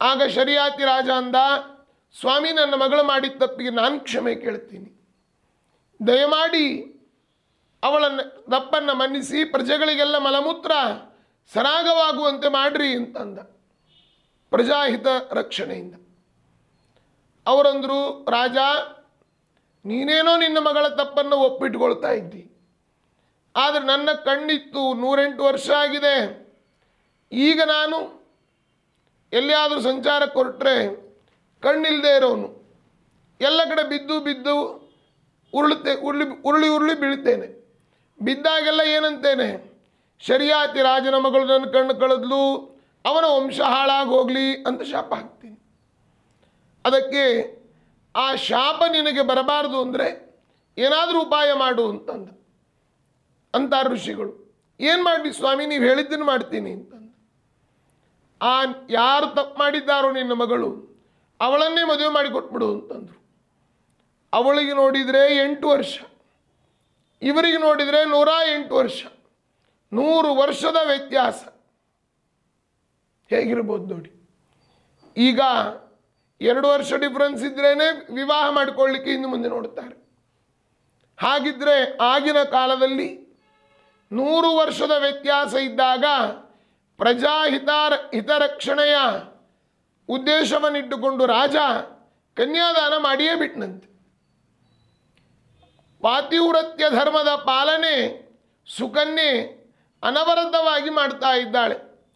ಆಗ ಶರಿಯಾತಿ ರಾಜ ಅಂದ ಸ್ವಾಮಿ ನನ್ನ ಮಗಳು ಮಾಡಿದ ತಪ್ಪಿಗೆ ನಾನು ಕ್ಷಮೆ ಕೇಳ್ತೀನಿ ದಯಮಾಡಿ ಅವಳನ್ನು ತಪ್ಪನ್ನು ಮನ್ನಿಸಿ ಪ್ರಜೆಗಳಿಗೆಲ್ಲ ಮಲಮೂತ್ರ ಸರಾಗವಾಗುವಂತೆ ಮಾಡ್ರಿ ಅಂತಂದ ಪ್ರಜಾಹಿತ ರಕ್ಷಣೆಯಿಂದ ಅವರಂದರು ರಾಜ ನೀನೇನೋ ನಿನ್ನ ಮಗಳ ತಪ್ಪನ್ನು ಒಪ್ಪಿಟ್ಕೊಳ್ತಾ ಇದ್ದಿ ಆದರೆ ನನ್ನ ಕಣ್ಣಿತ್ತು ನೂರೆಂಟು ವರ್ಷ ಆಗಿದೆ ಈಗ ನಾನು ಎಲ್ಲಿಯಾದರೂ ಸಂಚಾರಕ್ಕೆ ಹೊರಟ್ರೆ ಕಣ್ಣಿಲ್ಲದೆ ಇರೋನು ಎಲ್ಲ ಕಡೆ ಬಿದ್ದು ಬಿದ್ದು ಉರುಳುತ್ತೆ ಉರುಳಿ ಉರುಳಿ ಉರುಳಿ ಬೀಳ್ತೇನೆ ಬಿದ್ದಾಗೆಲ್ಲ ಏನಂತೇನೆ ಶರಿಯಾತಿ ರಾಜನ ಮಗಳು ನನ್ನ ಕಣ್ಣು ಕಳೆದ್ಲು ಅವನ ವಂಶ ಹಾಳಾಗಿ ಹೋಗಲಿ ಅಂತ ಶಾಪ ಹಾಕ್ತೀನಿ ಅದಕ್ಕೆ ಆ ಶಾಪ ನಿನಗೆ ಬರಬಾರದು ಅಂದರೆ ಏನಾದರೂ ಉಪಾಯ ಮಾಡು ಅಂತಂದ ಅಂತಾರೆ ಋಷಿಗಳು ಏನು ಮಾಡಿ ಸ್ವಾಮಿ ನೀವು ಹೇಳಿದ್ದನ್ನು ಮಾಡ್ತೀನಿ ಅಂತಂದ ಆ ಯಾರು ತಪ್ಪು ಮಾಡಿದ್ದಾರೋ ನಿನ್ನ ಮಗಳು ಅವಳನ್ನೇ ಮದುವೆ ಮಾಡಿ ಕೊಟ್ಬಿಡು ಅಂತಂದರು ಅವಳಿಗೆ ನೋಡಿದರೆ ಎಂಟು ವರ್ಷ ಇವರಿಗೆ ನೋಡಿದರೆ ನೂರ ಎಂಟು ವರ್ಷ ನೂರು ವರ್ಷದ ವ್ಯತ್ಯಾಸ ಹೇಗಿರ್ಬೋದು ನೋಡಿ ಈಗ ಎರಡು ವರ್ಷ ಡಿಫ್ರೆನ್ಸ್ ಇದ್ರೇ ವಿವಾಹ ಮಾಡಿಕೊಳ್ಳಿಕ್ಕೆ ಇನ್ನು ಮುಂದೆ ನೋಡ್ತಾರೆ ಹಾಗಿದ್ರೆ ಆಗಿನ ಕಾಲದಲ್ಲಿ ನೂರು ವರ್ಷದ ವ್ಯತ್ಯಾಸ ಇದ್ದಾಗ ಪ್ರಜಾಹಿತಾರ ಹಿತರಕ್ಷಣೆಯ ಉದ್ದೇಶವನ್ನಿಟ್ಟುಕೊಂಡು ರಾಜ ಕನ್ಯಾದಾನ ಮಾಡಿಯೇ ಬಿಟ್ನಂತೆ ಪಾತಿವ್ರತ್ಯ ಧರ್ಮದ ಪಾಲನೆ ಸುಕನ್ಯೆ ಅನವರತವಾಗಿ ಮಾಡ್ತಾ ಇದ್ದಾಳೆ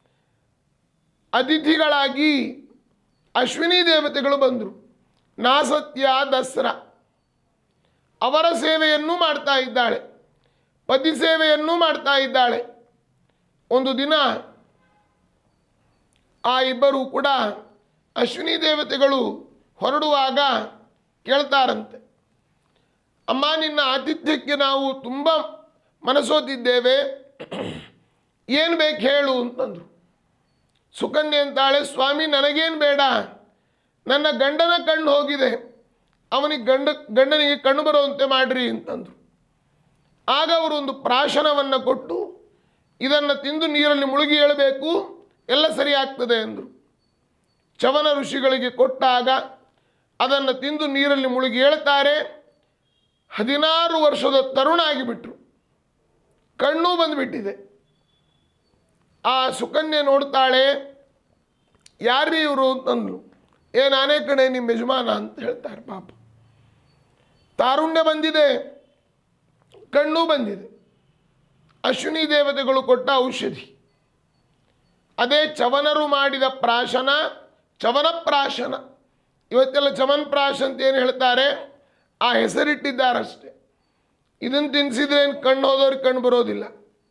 ಅತಿಥಿಗಳಾಗಿ ಅಶ್ವಿನಿ ದೇವತೆಗಳು ಬಂದರು ನಾಸತ್ಯ ದಸರಾ ಅವರ ಸೇವೆಯನ್ನು ಮಾಡ್ತಾ ಇದ್ದಾಳೆ ಪತಿ ಸೇವೆಯನ್ನು ಮಾಡ್ತಾ ಇದ್ದಾಳೆ ಒಂದು ದಿನ ಆ ಇಬ್ಬರು ಕೂಡ ಅಶ್ವಿನಿ ದೇವತೆಗಳು ಹೊರಡುವಾಗ ಕೇಳ್ತಾರಂತೆ ಅಮ್ಮ ನಿನ್ನ ಆತಿಥ್ಯಕ್ಕೆ ನಾವು ತುಂಬ ಮನಸೋತಿದ್ದೇವೆ ಏನು ಬೇಕು ಹೇಳು ಅಂತಂದರು ಸುಕನ್ಯೆ ಅಂತಾಳೆ ಸ್ವಾಮಿ ನನಗೇನು ಬೇಡ ನನ್ನ ಗಂಡನ ಕಣ್ಣು ಹೋಗಿದೆ ಅವನಿಗೆ ಗಂಡ ಗಂಡನಿಗೆ ಕಣ್ಣು ಬರುವಂತೆ ಮಾಡ್ರಿ ಅಂತಂದರು ಆಗ ಅವರು ಒಂದು ಪ್ರಾಶನವನ್ನು ಕೊಟ್ಟು ಇದನ್ನು ತಿಂದು ನೀರಲ್ಲಿ ಮುಳುಗಿ ಏಳಬೇಕು ಎಲ್ಲ ಸರಿ ಆಗ್ತದೆ ಅಂದರು ಚವನ ಋಷಿಗಳಿಗೆ ಕೊಟ್ಟಾಗ ಅದನ್ನು ತಿಂದು ನೀರಲ್ಲಿ ಮುಳುಗಿ ಏಳ್ತಾರೆ ಹದಿನಾರು ವರ್ಷದ ತರುಣ ಆಗಿಬಿಟ್ರು ಕಣ್ಣು ಬಂದುಬಿಟ್ಟಿದೆ ಆ ಸುಕನ್ಯೆ ನೋಡ್ತಾಳೆ ಯಾರ್ರೀ ಇವರು ಅಂತಂದ್ಲು ಏ ನಾನೇ ಕಣೆ ನಿಮ್ಮ ಯಜಮಾನ ಅಂತ ಹೇಳ್ತಾರೆ ಪಾಪ ತಾರುಣ್ಯ ಬಂದಿದೆ ಕಣ್ಣು ಬಂದಿದೆ ಅಶ್ವಿನಿ ದೇವತೆಗಳು ಕೊಟ್ಟ ಔಷಧಿ ಅದೇ ಚವನರು ಮಾಡಿದ ಪ್ರಾಶನ ಚವನ ಪ್ರಾಶನ ಇವತ್ತೆಲ್ಲ ಚವನ್ ಪ್ರಾಶ ಅಂತ ಏನು ಹೇಳ್ತಾರೆ ಆ ಹೆಸರಿಟ್ಟಿದ್ದಾರಷ್ಟೇ ಇದನ್ನು ತಿನ್ನಿಸಿದ್ರೆ ಏನು ಕಣ್ಣು ಹೋದವ್ರಿಗೆ ಕಣ್ಣು ಬರೋದಿಲ್ಲ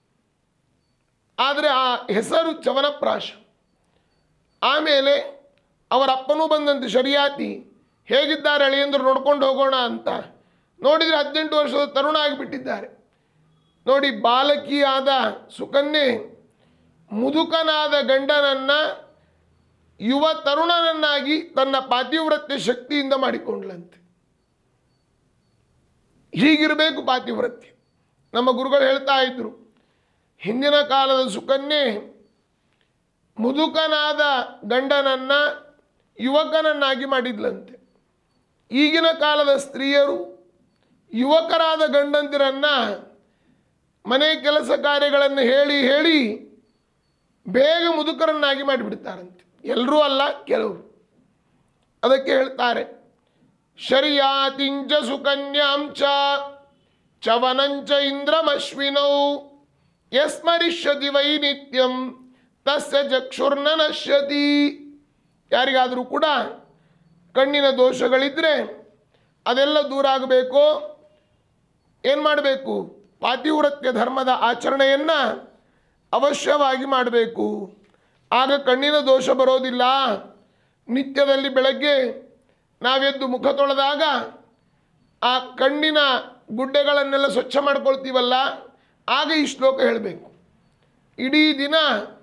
ಆದರೆ ಆ ಹೆಸರು ಚವನಪ್ರಾಶ ಆಮೇಲೆ ಅವರ ಅಪ್ಪನೂ ಬಂದಂತೆ ಶರಿಯಾತಿ ಹೇಗಿದ್ದಾರೆ ಅಳಿಯಂದ್ರು ನೋಡ್ಕೊಂಡು ಹೋಗೋಣ ಅಂತ ನೋಡಿದರೆ ಹದಿನೆಂಟು ವರ್ಷದ ತರುಣ ಆಗಿಬಿಟ್ಟಿದ್ದಾರೆ ನೋಡಿ ಬಾಲಕಿಯಾದ ಸುಕನ್ಯೆ ಮುದುಕನಾದ ಗಂಡನನ್ನು ಯುವ ತರುಣನನ್ನಾಗಿ ತನ್ನ ಪಾತಿವ್ರತ್ಯ ಶಕ್ತಿಯಿಂದ ಮಾಡಿಕೊಂಡ್ಲಂತೆ ಹೀಗಿರಬೇಕು ಪಾತಿವ್ರತ್ಯ ನಮ್ಮ ಗುರುಗಳು ಹೇಳ್ತಾ ಇದ್ರು ಹಿಂದಿನ ಕಾಲದ ಸುಕನ್ಯೆ ಮುದುಕನಾದ ಗಂಡನನ್ನು ಯುವಕನನ್ನಾಗಿ ಮಾಡಿದ್ಲಂತೆ ಈಗಿನ ಕಾಲದ ಸ್ತ್ರೀಯರು ಯುವಕರಾದ ಗಂಡಂದಿರನ್ನ ಮನೆ ಕೆಲಸ ಕಾರ್ಯಗಳನ್ನು ಹೇಳಿ ಹೇಳಿ ಬೇಗ ಮುದುಕರನ್ನಾಗಿ ಮಾಡಿಬಿಡ್ತಾರಂತೆ ಎಲ್ಲರೂ ಅಲ್ಲ ಕೆಲವರು ಅದಕ್ಕೆ ಹೇಳ್ತಾರೆ ಶರ್ಯಾತಿಂಚ ಸುಕನ್ಯಾಂಚ ಚವನಂಚ ಇಂದ್ರಮಶ್ವಿನೌ ಯಸ್ಮರಿಷ್ಯತಿ ವೈ ನಿತ್ಯಂ ತಸ್ಯ ಚಕ್ಷುರ್ನ ನಶ್ಯತಿ ಯಾರಿಗಾದರೂ ಕೂಡ ಕಣ್ಣಿನ ದೋಷಗಳಿದ್ದರೆ ಅದೆಲ್ಲ ದೂರ ಆಗಬೇಕು ಏನು ಮಾಡಬೇಕು ಪಾತಿವ್ರತ್ಯ ಧರ್ಮದ ಆಚರಣೆಯನ್ನು ಅವಶ್ಯವಾಗಿ ಮಾಡಬೇಕು ಆಗ ಕಣ್ಣಿನ ದೋಷ ಬರೋದಿಲ್ಲ ನಿತ್ಯದಲ್ಲಿ ಬೆಳಗ್ಗೆ ನಾವೆದ್ದು ಮುಖ ತೊಳೆದಾಗ ಆ ಕಣ್ಣಿನ ಗುಡ್ಡೆಗಳನ್ನೆಲ್ಲ ಸ್ವಚ್ಛ ಮಾಡ್ಕೊಳ್ತೀವಲ್ಲ ಆಗ ಈ ಶ್ಲೋಕ ಹೇಳಬೇಕು ಇಡೀ ದಿನ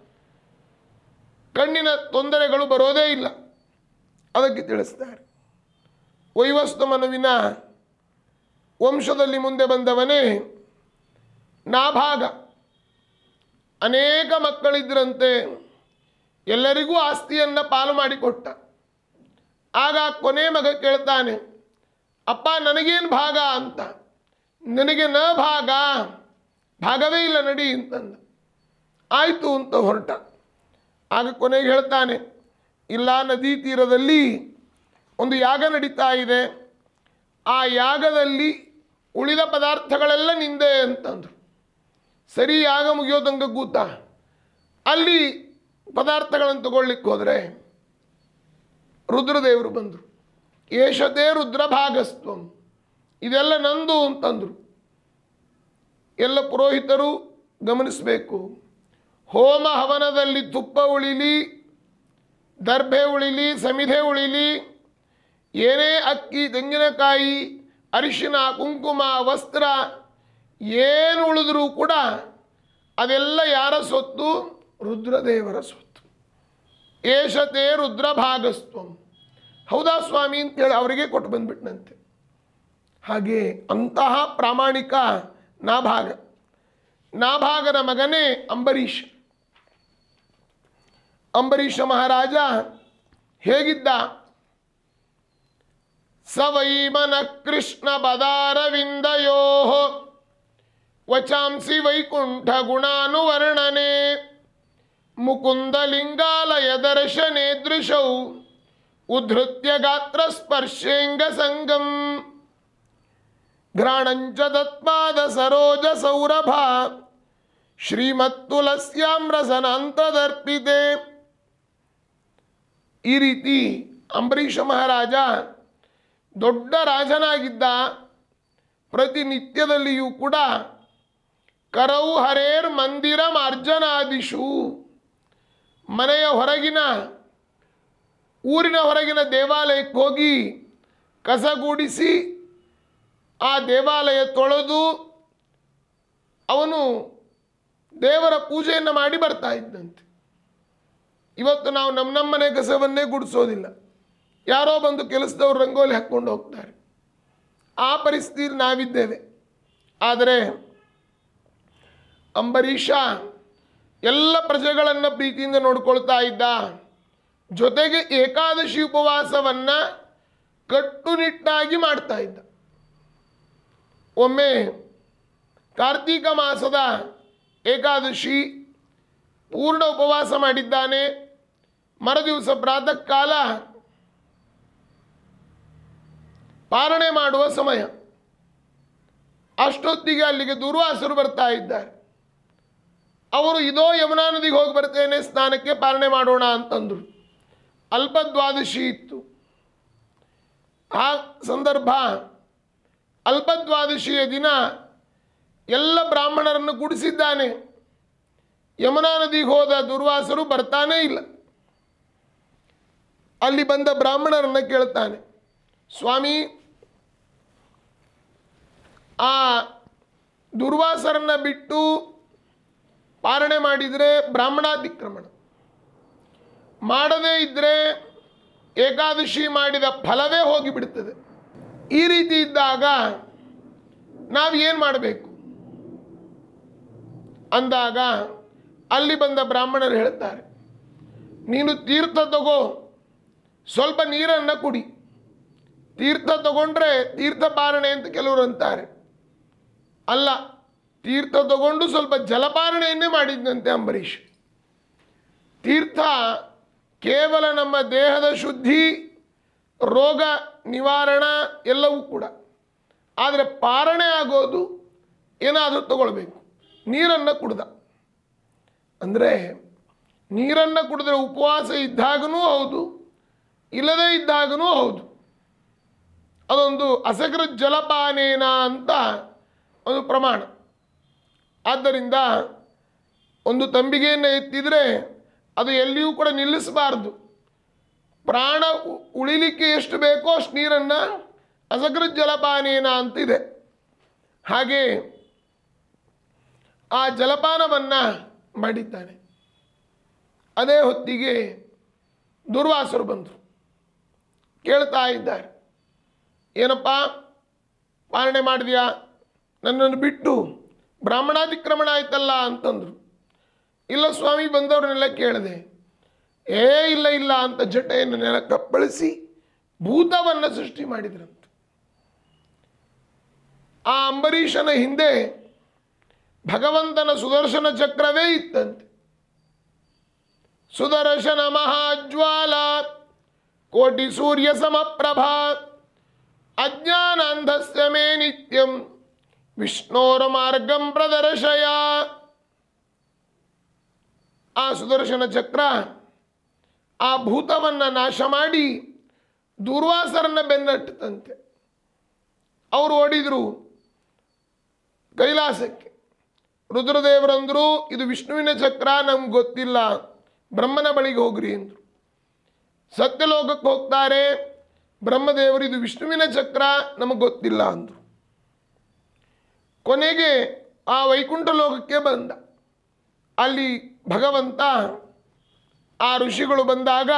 ಕಣ್ಣಿನ ತೊಂದರೆಗಳು ಬರೋದೇ ಇಲ್ಲ ಅದಕ್ಕೆ ತಿಳಿಸ್ತಾರೆ ವೈವಸ್ತು ಮನುವಿನ ವಂಶದಲ್ಲಿ ಮುಂದೆ ಬಂದವನೇ ನಾಭಾಗ ಅನೇಕ ಮಕ್ಕಳಿದ್ರಂತೆ ಎಲ್ಲರಿಗೂ ಆಸ್ತಿಯನ್ನು ಪಾಲು ಮಾಡಿಕೊಟ್ಟ ಆಗ ಕೊನೆ ಮಗ ಕೇಳ್ತಾನೆ ಅಪ್ಪ ನನಗೇನು ಭಾಗ ಅಂತ ನಿನಗೆ ನ ಭಾಗ ಭಾಗವೇ ಇಲ್ಲ ನಡಿ ಅಂತಂದ ಆಯಿತು ಅಂತ ಹೊರಟ ಆಗ ಕೊನೆಗೆ ಹೇಳ್ತಾನೆ ಇಲ್ಲ ನದಿ ತೀರದಲ್ಲಿ ಒಂದು ಯಾಗ ನಡೀತಾ ಇದೆ ಆ ಯಾಗದಲ್ಲಿ ಉಳಿದ ಪದಾರ್ಥಗಳೆಲ್ಲ ನಿಂದೆ ಅಂತಂದರು ಸರಿ ಯಾಗ ಮುಗಿಯೋದಂಗ ಕೂತ ಅಲ್ಲಿ ಪದಾರ್ಥಗಳನ್ನು ತಗೊಳ್ಳಿಕ್ಕೆ ಹೋದರೆ ರುದ್ರದೇವರು ಬಂದರು ಏಷತೆ ರುದ್ರಭಾಗಸ್ತ್ವಂ ಇದೆಲ್ಲ ನಂದು ಅಂತಂದರು ಎಲ್ಲ ಪುರೋಹಿತರು ಗಮನಿಸಬೇಕು ಹೋಮ ಹವನದಲ್ಲಿ ತುಪ್ಪ ಉಳಿಲಿ ದರ್ಭೆ ಉಳಿಲಿ ಸಮಿಧೆ ಉಳಿಲಿ ಏನೇ ಅಕ್ಕಿ ತೆಂಗಿನಕಾಯಿ ಅರಿಶಿನ ಕುಂಕುಮ ವಸ್ತ್ರ ಏನು ಉಳಿದ್ರೂ ಕೂಡ ಅದೆಲ್ಲ ಯಾರ ಸೊತ್ತು ರುದ್ರದೇವರ ಸೊತ್ತು ಏಷತೆ ರುದ್ರಭಾಗಸ್ತ್ವಂ ಹೌದಾ ಸ್ವಾಮಿ ಅಂತೇಳಿ ಅವರಿಗೆ ಕೊಟ್ಟು ಬಂದ್ಬಿಟ್ನಂತೆ ಹಾಗೆ ಅಂತಹ ಪ್ರಾಮಾಣಿಕ ನಾಭಾಗ ನಾಭಾಗನ ಮಗನೇ ಅಂಬರೀಷ್ ಅಂಬರೀಷ ಮಹಾರಾಜ ಹೇಗಿದ್ದ ಸವೈಮನ ಕೃಷ್ಣ ಬದಾರವಿಂದಯೋ ವಚಾಂಸಿ ವೈಕುಂಠ ಗುಣಾನುವರ್ಣನೆ ಮುಕುಂದಲಿಂಗಾಲಯ ದರ್ಶನೆ ದೃಶೌ ಉದ್ಧೃತ್ಯ ಗಾತ್ರ ಸ್ಪರ್ಶೇಂಗ ಸಂಗಂ ಘ್ರಾಣಂಚ ತತ್ಪಾದ ಸರೋಜ ಸೌರಭ ಶ್ರೀಮತ್ತುಲಸ್ಯಾಮ್ರಸನಾಂತದರ್ಪಿತೆ ಈ ರೀತಿ ಅಂಬರೀಷ ಮಹಾರಾಜ ದೊಡ್ಡ ರಾಜನಾಗಿದ್ದ ಪ್ರತಿನಿತ್ಯದಲ್ಲಿಯೂ ಕೂಡ ಕರೌ ಹರೇರ್ ಮಂದಿರ ಮಾರ್ಜನಾದಿಶು ಮನೆಯ ಹೊರಗಿನ ಊರಿನ ಹೊರಗಿನ ದೇವಾಲಯಕ್ಕೆ ಹೋಗಿ ಕಸಗೂಡಿಸಿ ಆ ದೇವಾಲಯ ತೊಳೆದು ಅವನು ದೇವರ ಪೂಜೆಯನ್ನು ಮಾಡಿ ಬರ್ತಾ ಇದ್ದಂತೆ ಇವತ್ತು ನಾವು ನಮ್ಮ ನಮ್ಮ ಮನೆ ಕಸವನ್ನೇ ಗುಡಿಸೋದಿಲ್ಲ ಯಾರೋ ಬಂದು ಕೆಲಸದವ್ರು ರಂಗೋಲಿ ಹಾಕ್ಕೊಂಡು ಹೋಗ್ತಾರೆ ಆ ಪರಿಸ್ಥಿತಿಯಲ್ಲಿ ನಾವಿದ್ದೇವೆ ಆದರೆ ಅಂಬರೀಷ ಎಲ್ಲ ಪ್ರಜೆಗಳನ್ನು ಪ್ರೀತಿಯಿಂದ ನೋಡ್ಕೊಳ್ತಾ ಇದ್ದ ಜೊತೆಗೆ ಏಕಾದಶಿ ಉಪವಾಸವನ್ನು ಕಟ್ಟುನಿಟ್ಟಾಗಿ ಮಾಡ್ತಾ ಇದ್ದ ಒಮ್ಮೆ ಕಾರ್ತೀಕ ಮಾಸದ ಏಕಾದಶಿ ಪೂರ್ಣ ಉಪವಾಸ ಮಾಡಿದ್ದಾನೆ ಮರುದಿವಸ ಪ್ರಾತಃ ಕಾಲ ಪಾರಣೆ ಮಾಡುವ ಸಮಯ ಅಷ್ಟೊತ್ತಿಗೆ ಅಲ್ಲಿಗೆ ದುರ್ವಾಸರು ಬರ್ತಾ ಇದ್ದಾರೆ ಅವರು ಇದೋ ಯಮುನಾ ನದಿಗೆ ಹೋಗಿ ಬರ್ತೇನೆ ಸ್ನಾನಕ್ಕೆ ಪಾರಣೆ ಮಾಡೋಣ ಅಂತಂದರು ಅಲ್ಪ ದ್ವಾದಶಿ ಇತ್ತು ಆ ಸಂದರ್ಭ ಅಲ್ಪದ್ವಾದಶಿಯ ದಿನ ಎಲ್ಲ ಬ್ರಾಹ್ಮಣರನ್ನು ಗುಡಿಸಿದ್ದಾನೆ ಯಮುನಾ ನದಿಗೆ ಹೋದ ದುರ್ವಾಸರು ಬರ್ತಾನೇ ಇಲ್ಲ ಅಲ್ಲಿ ಬಂದ ಬ್ರಾಹ್ಮಣರನ್ನು ಕೇಳ್ತಾನೆ ಸ್ವಾಮಿ ಆ ದುರ್ವಾಸರನ್ನ ಬಿಟ್ಟು ಪಾರಣೆ ಮಾಡಿದರೆ ಬ್ರಾಹ್ಮಣಾತಿಕ್ರಮಣ ಮಾಡದೇ ಇದ್ದರೆ ಏಕಾದಶಿ ಮಾಡಿದ ಫಲವೇ ಹೋಗಿಬಿಡ್ತದೆ ಈ ರೀತಿ ಇದ್ದಾಗ ನಾವು ಏನು ಮಾಡಬೇಕು ಅಂದಾಗ ಅಲ್ಲಿ ಬಂದ ಬ್ರಾಹ್ಮಣರು ಹೇಳ್ತಾರೆ ನೀನು ತೀರ್ಥ ತಗೋ ಸ್ವಲ್ಪ ನೀರನ್ನು ಕುಡಿ ತೀರ್ಥ ತಗೊಂಡ್ರೆ ತೀರ್ಥ ಪಾರಣೆ ಅಂತ ಕೆಲವರು ಅಂತಾರೆ ಅಲ್ಲ ತೀರ್ಥ ತಗೊಂಡು ಸ್ವಲ್ಪ ಜಲಪಾರಣೆಯನ್ನೇ ಮಾಡಿದ್ದಂತೆ ಅಂಬರೀಷ್ ತೀರ್ಥ ಕೇವಲ ನಮ್ಮ ದೇಹದ ಶುದ್ಧಿ ರೋಗ ನಿವಾರಣ ಎಲ್ಲವೂ ಕೂಡ ಆದರೆ ಪಾರಣೆ ಆಗೋದು ಏನಾದರೂ ತಗೊಳ್ಬೇಕು ನೀರನ್ನು ಕುಡ್ದ ಅಂದರೆ ನೀರನ್ನು ಕುಡಿದ್ರೆ ಉಪವಾಸ ಇದ್ದಾಗನೂ ಹೌದು ಇಲ್ಲದೇ ಇದ್ದಾಗನೂ ಹೌದು ಅದೊಂದು ಅಸಕೃ ಜಲಪಾನೇನ ಅಂತ ಒಂದು ಪ್ರಮಾಣ ಆದ್ದರಿಂದ ಒಂದು ತಂಬಿಗೆಯನ್ನು ಎತ್ತಿದರೆ ಅದು ಎಲ್ಲಿಯೂ ಕೂಡ ನಿಲ್ಲಿಸಬಾರ್ದು ಪ್ರಾಣ ಉ- ಉಳಿಲಿಕ್ಕೆ ಎಷ್ಟು ಬೇಕೋ ಅಷ್ಟು ನೀರನ್ನು ಅಸಕೃತ್ ಜಲಪಾನೇನ ಅಂತಿದೆ ಹಾಗೆ ಆ ಜಲಪಾನವನ್ನು ಮಾಡಿದ್ದಾನೆ ಅದೇ ಹೊತ್ತಿಗೆ ದುರ್ವಾಸರು ಬಂದರು ಕೇಳ್ತಾ ಇದ್ದಾರೆ ಏನಪ್ಪ ಪಾಲನೆ ಮಾಡಿದ್ಯಾ ನನ್ನನ್ನು ಬಿಟ್ಟು ಬ್ರಾಹ್ಮಣಾತಿಕ್ರಮಣ ಆಯ್ತಲ್ಲ ಅಂತಂದರು ಇಲ್ಲ ಸ್ವಾಮಿ ಬಂದವ್ರನ್ನೆಲ್ಲ ಕೇಳಿದೆ ಏ ಇಲ್ಲ ಇಲ್ಲ ಅಂತ ಜಟೆಯನ್ನು ನೆಲಕ್ಕಪ್ಪಳಿಸಿ ಭೂತವನ್ನು ಸೃಷ್ಟಿ ಮಾಡಿದ್ರಂತೆ ಆ ಅಂಬರೀಷನ ಹಿಂದೆ ಭಗವಂತನ ಸುದರ್ಶನ ಚಕ್ರವೇ ಇತ್ತಂತೆ ಸುದರ್ಶನ ಮಹಾಜ್ವಾಲ ಕೋಟಿ ಸೂರ್ಯ ಸಮಪ್ರಭಾ ಅಜ್ಞಾನಾಂಧಸ್ಯ ಮೇ ನಿತ್ಯಂ ವಿಷ್ಣೋರ ಮಾರ್ಗಂ ಪ್ರದರ್ಶಯ ಆ ಸುದರ್ಶನ ಚಕ್ರ ಆ ಭೂತವನ್ನು ನಾಶ ಮಾಡಿ ದೂರ್ವಾಸರನ್ನ ಬೆನ್ನಟ್ಟಂತೆ ಅವರು ಓಡಿದ್ರು ಕೈಲಾಸಕ್ಕೆ ರುದ್ರದೇವರಂದ್ರು ಇದು ವಿಷ್ಣುವಿನ ಚಕ್ರ ನಮ್ಗೆ ಗೊತ್ತಿಲ್ಲ ಬ್ರಹ್ಮನ ಬಳಿಗೆ ಹೋಗ್ರಿ ಅಂದರು ಸತ್ಯಲೋಕಕ್ಕೆ ಹೋಗ್ತಾರೆ ಬ್ರಹ್ಮದೇವರು ಇದು ವಿಷ್ಣುವಿನ ಚಕ್ರ ನಮಗೆ ಗೊತ್ತಿಲ್ಲ ಅಂದರು ಕೊನೆಗೆ ಆ ವೈಕುಂಠ ಲೋಕಕ್ಕೆ ಬಂದ ಅಲ್ಲಿ ಭಗವಂತ ಆ ಋಷಿಗಳು ಬಂದಾಗ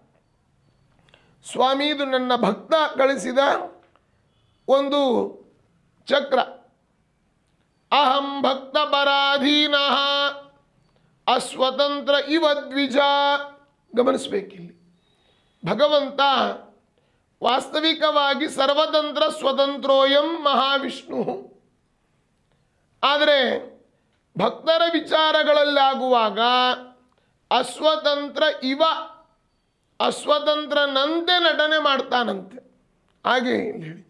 ಸ್ವಾಮಿ ಇದು ನನ್ನ ಭಕ್ತ ಕಳಿಸಿದ ಒಂದು ಚಕ್ರ ಅಹಂ ಭಕ್ತ ಪರಾಧೀನ ಅಸ್ವತಂತ್ರ ಇವ ದ್ವಿಜ ಗಮನಿಸ್ಬೇಕಿಲ್ಲಿ ಭಗವಂತ ವಾಸ್ತವಿಕವಾಗಿ ಸರ್ವತಂತ್ರ ಸ್ವತಂತ್ರೋಯಂ ಮಹಾವಿಷ್ಣು ಆದರೆ ಭಕ್ತರ ವಿಚಾರಗಳಲ್ಲಾಗುವಾಗ ಅಸ್ವತಂತ್ರ ಇವ ಅಸ್ವತಂತ್ರನಂತೆ ನಟನೆ ಮಾಡ್ತಾನಂತೆ ಹಾಗೆ ಇಲ್ಲಿ ಹೇಳಿದ್ದು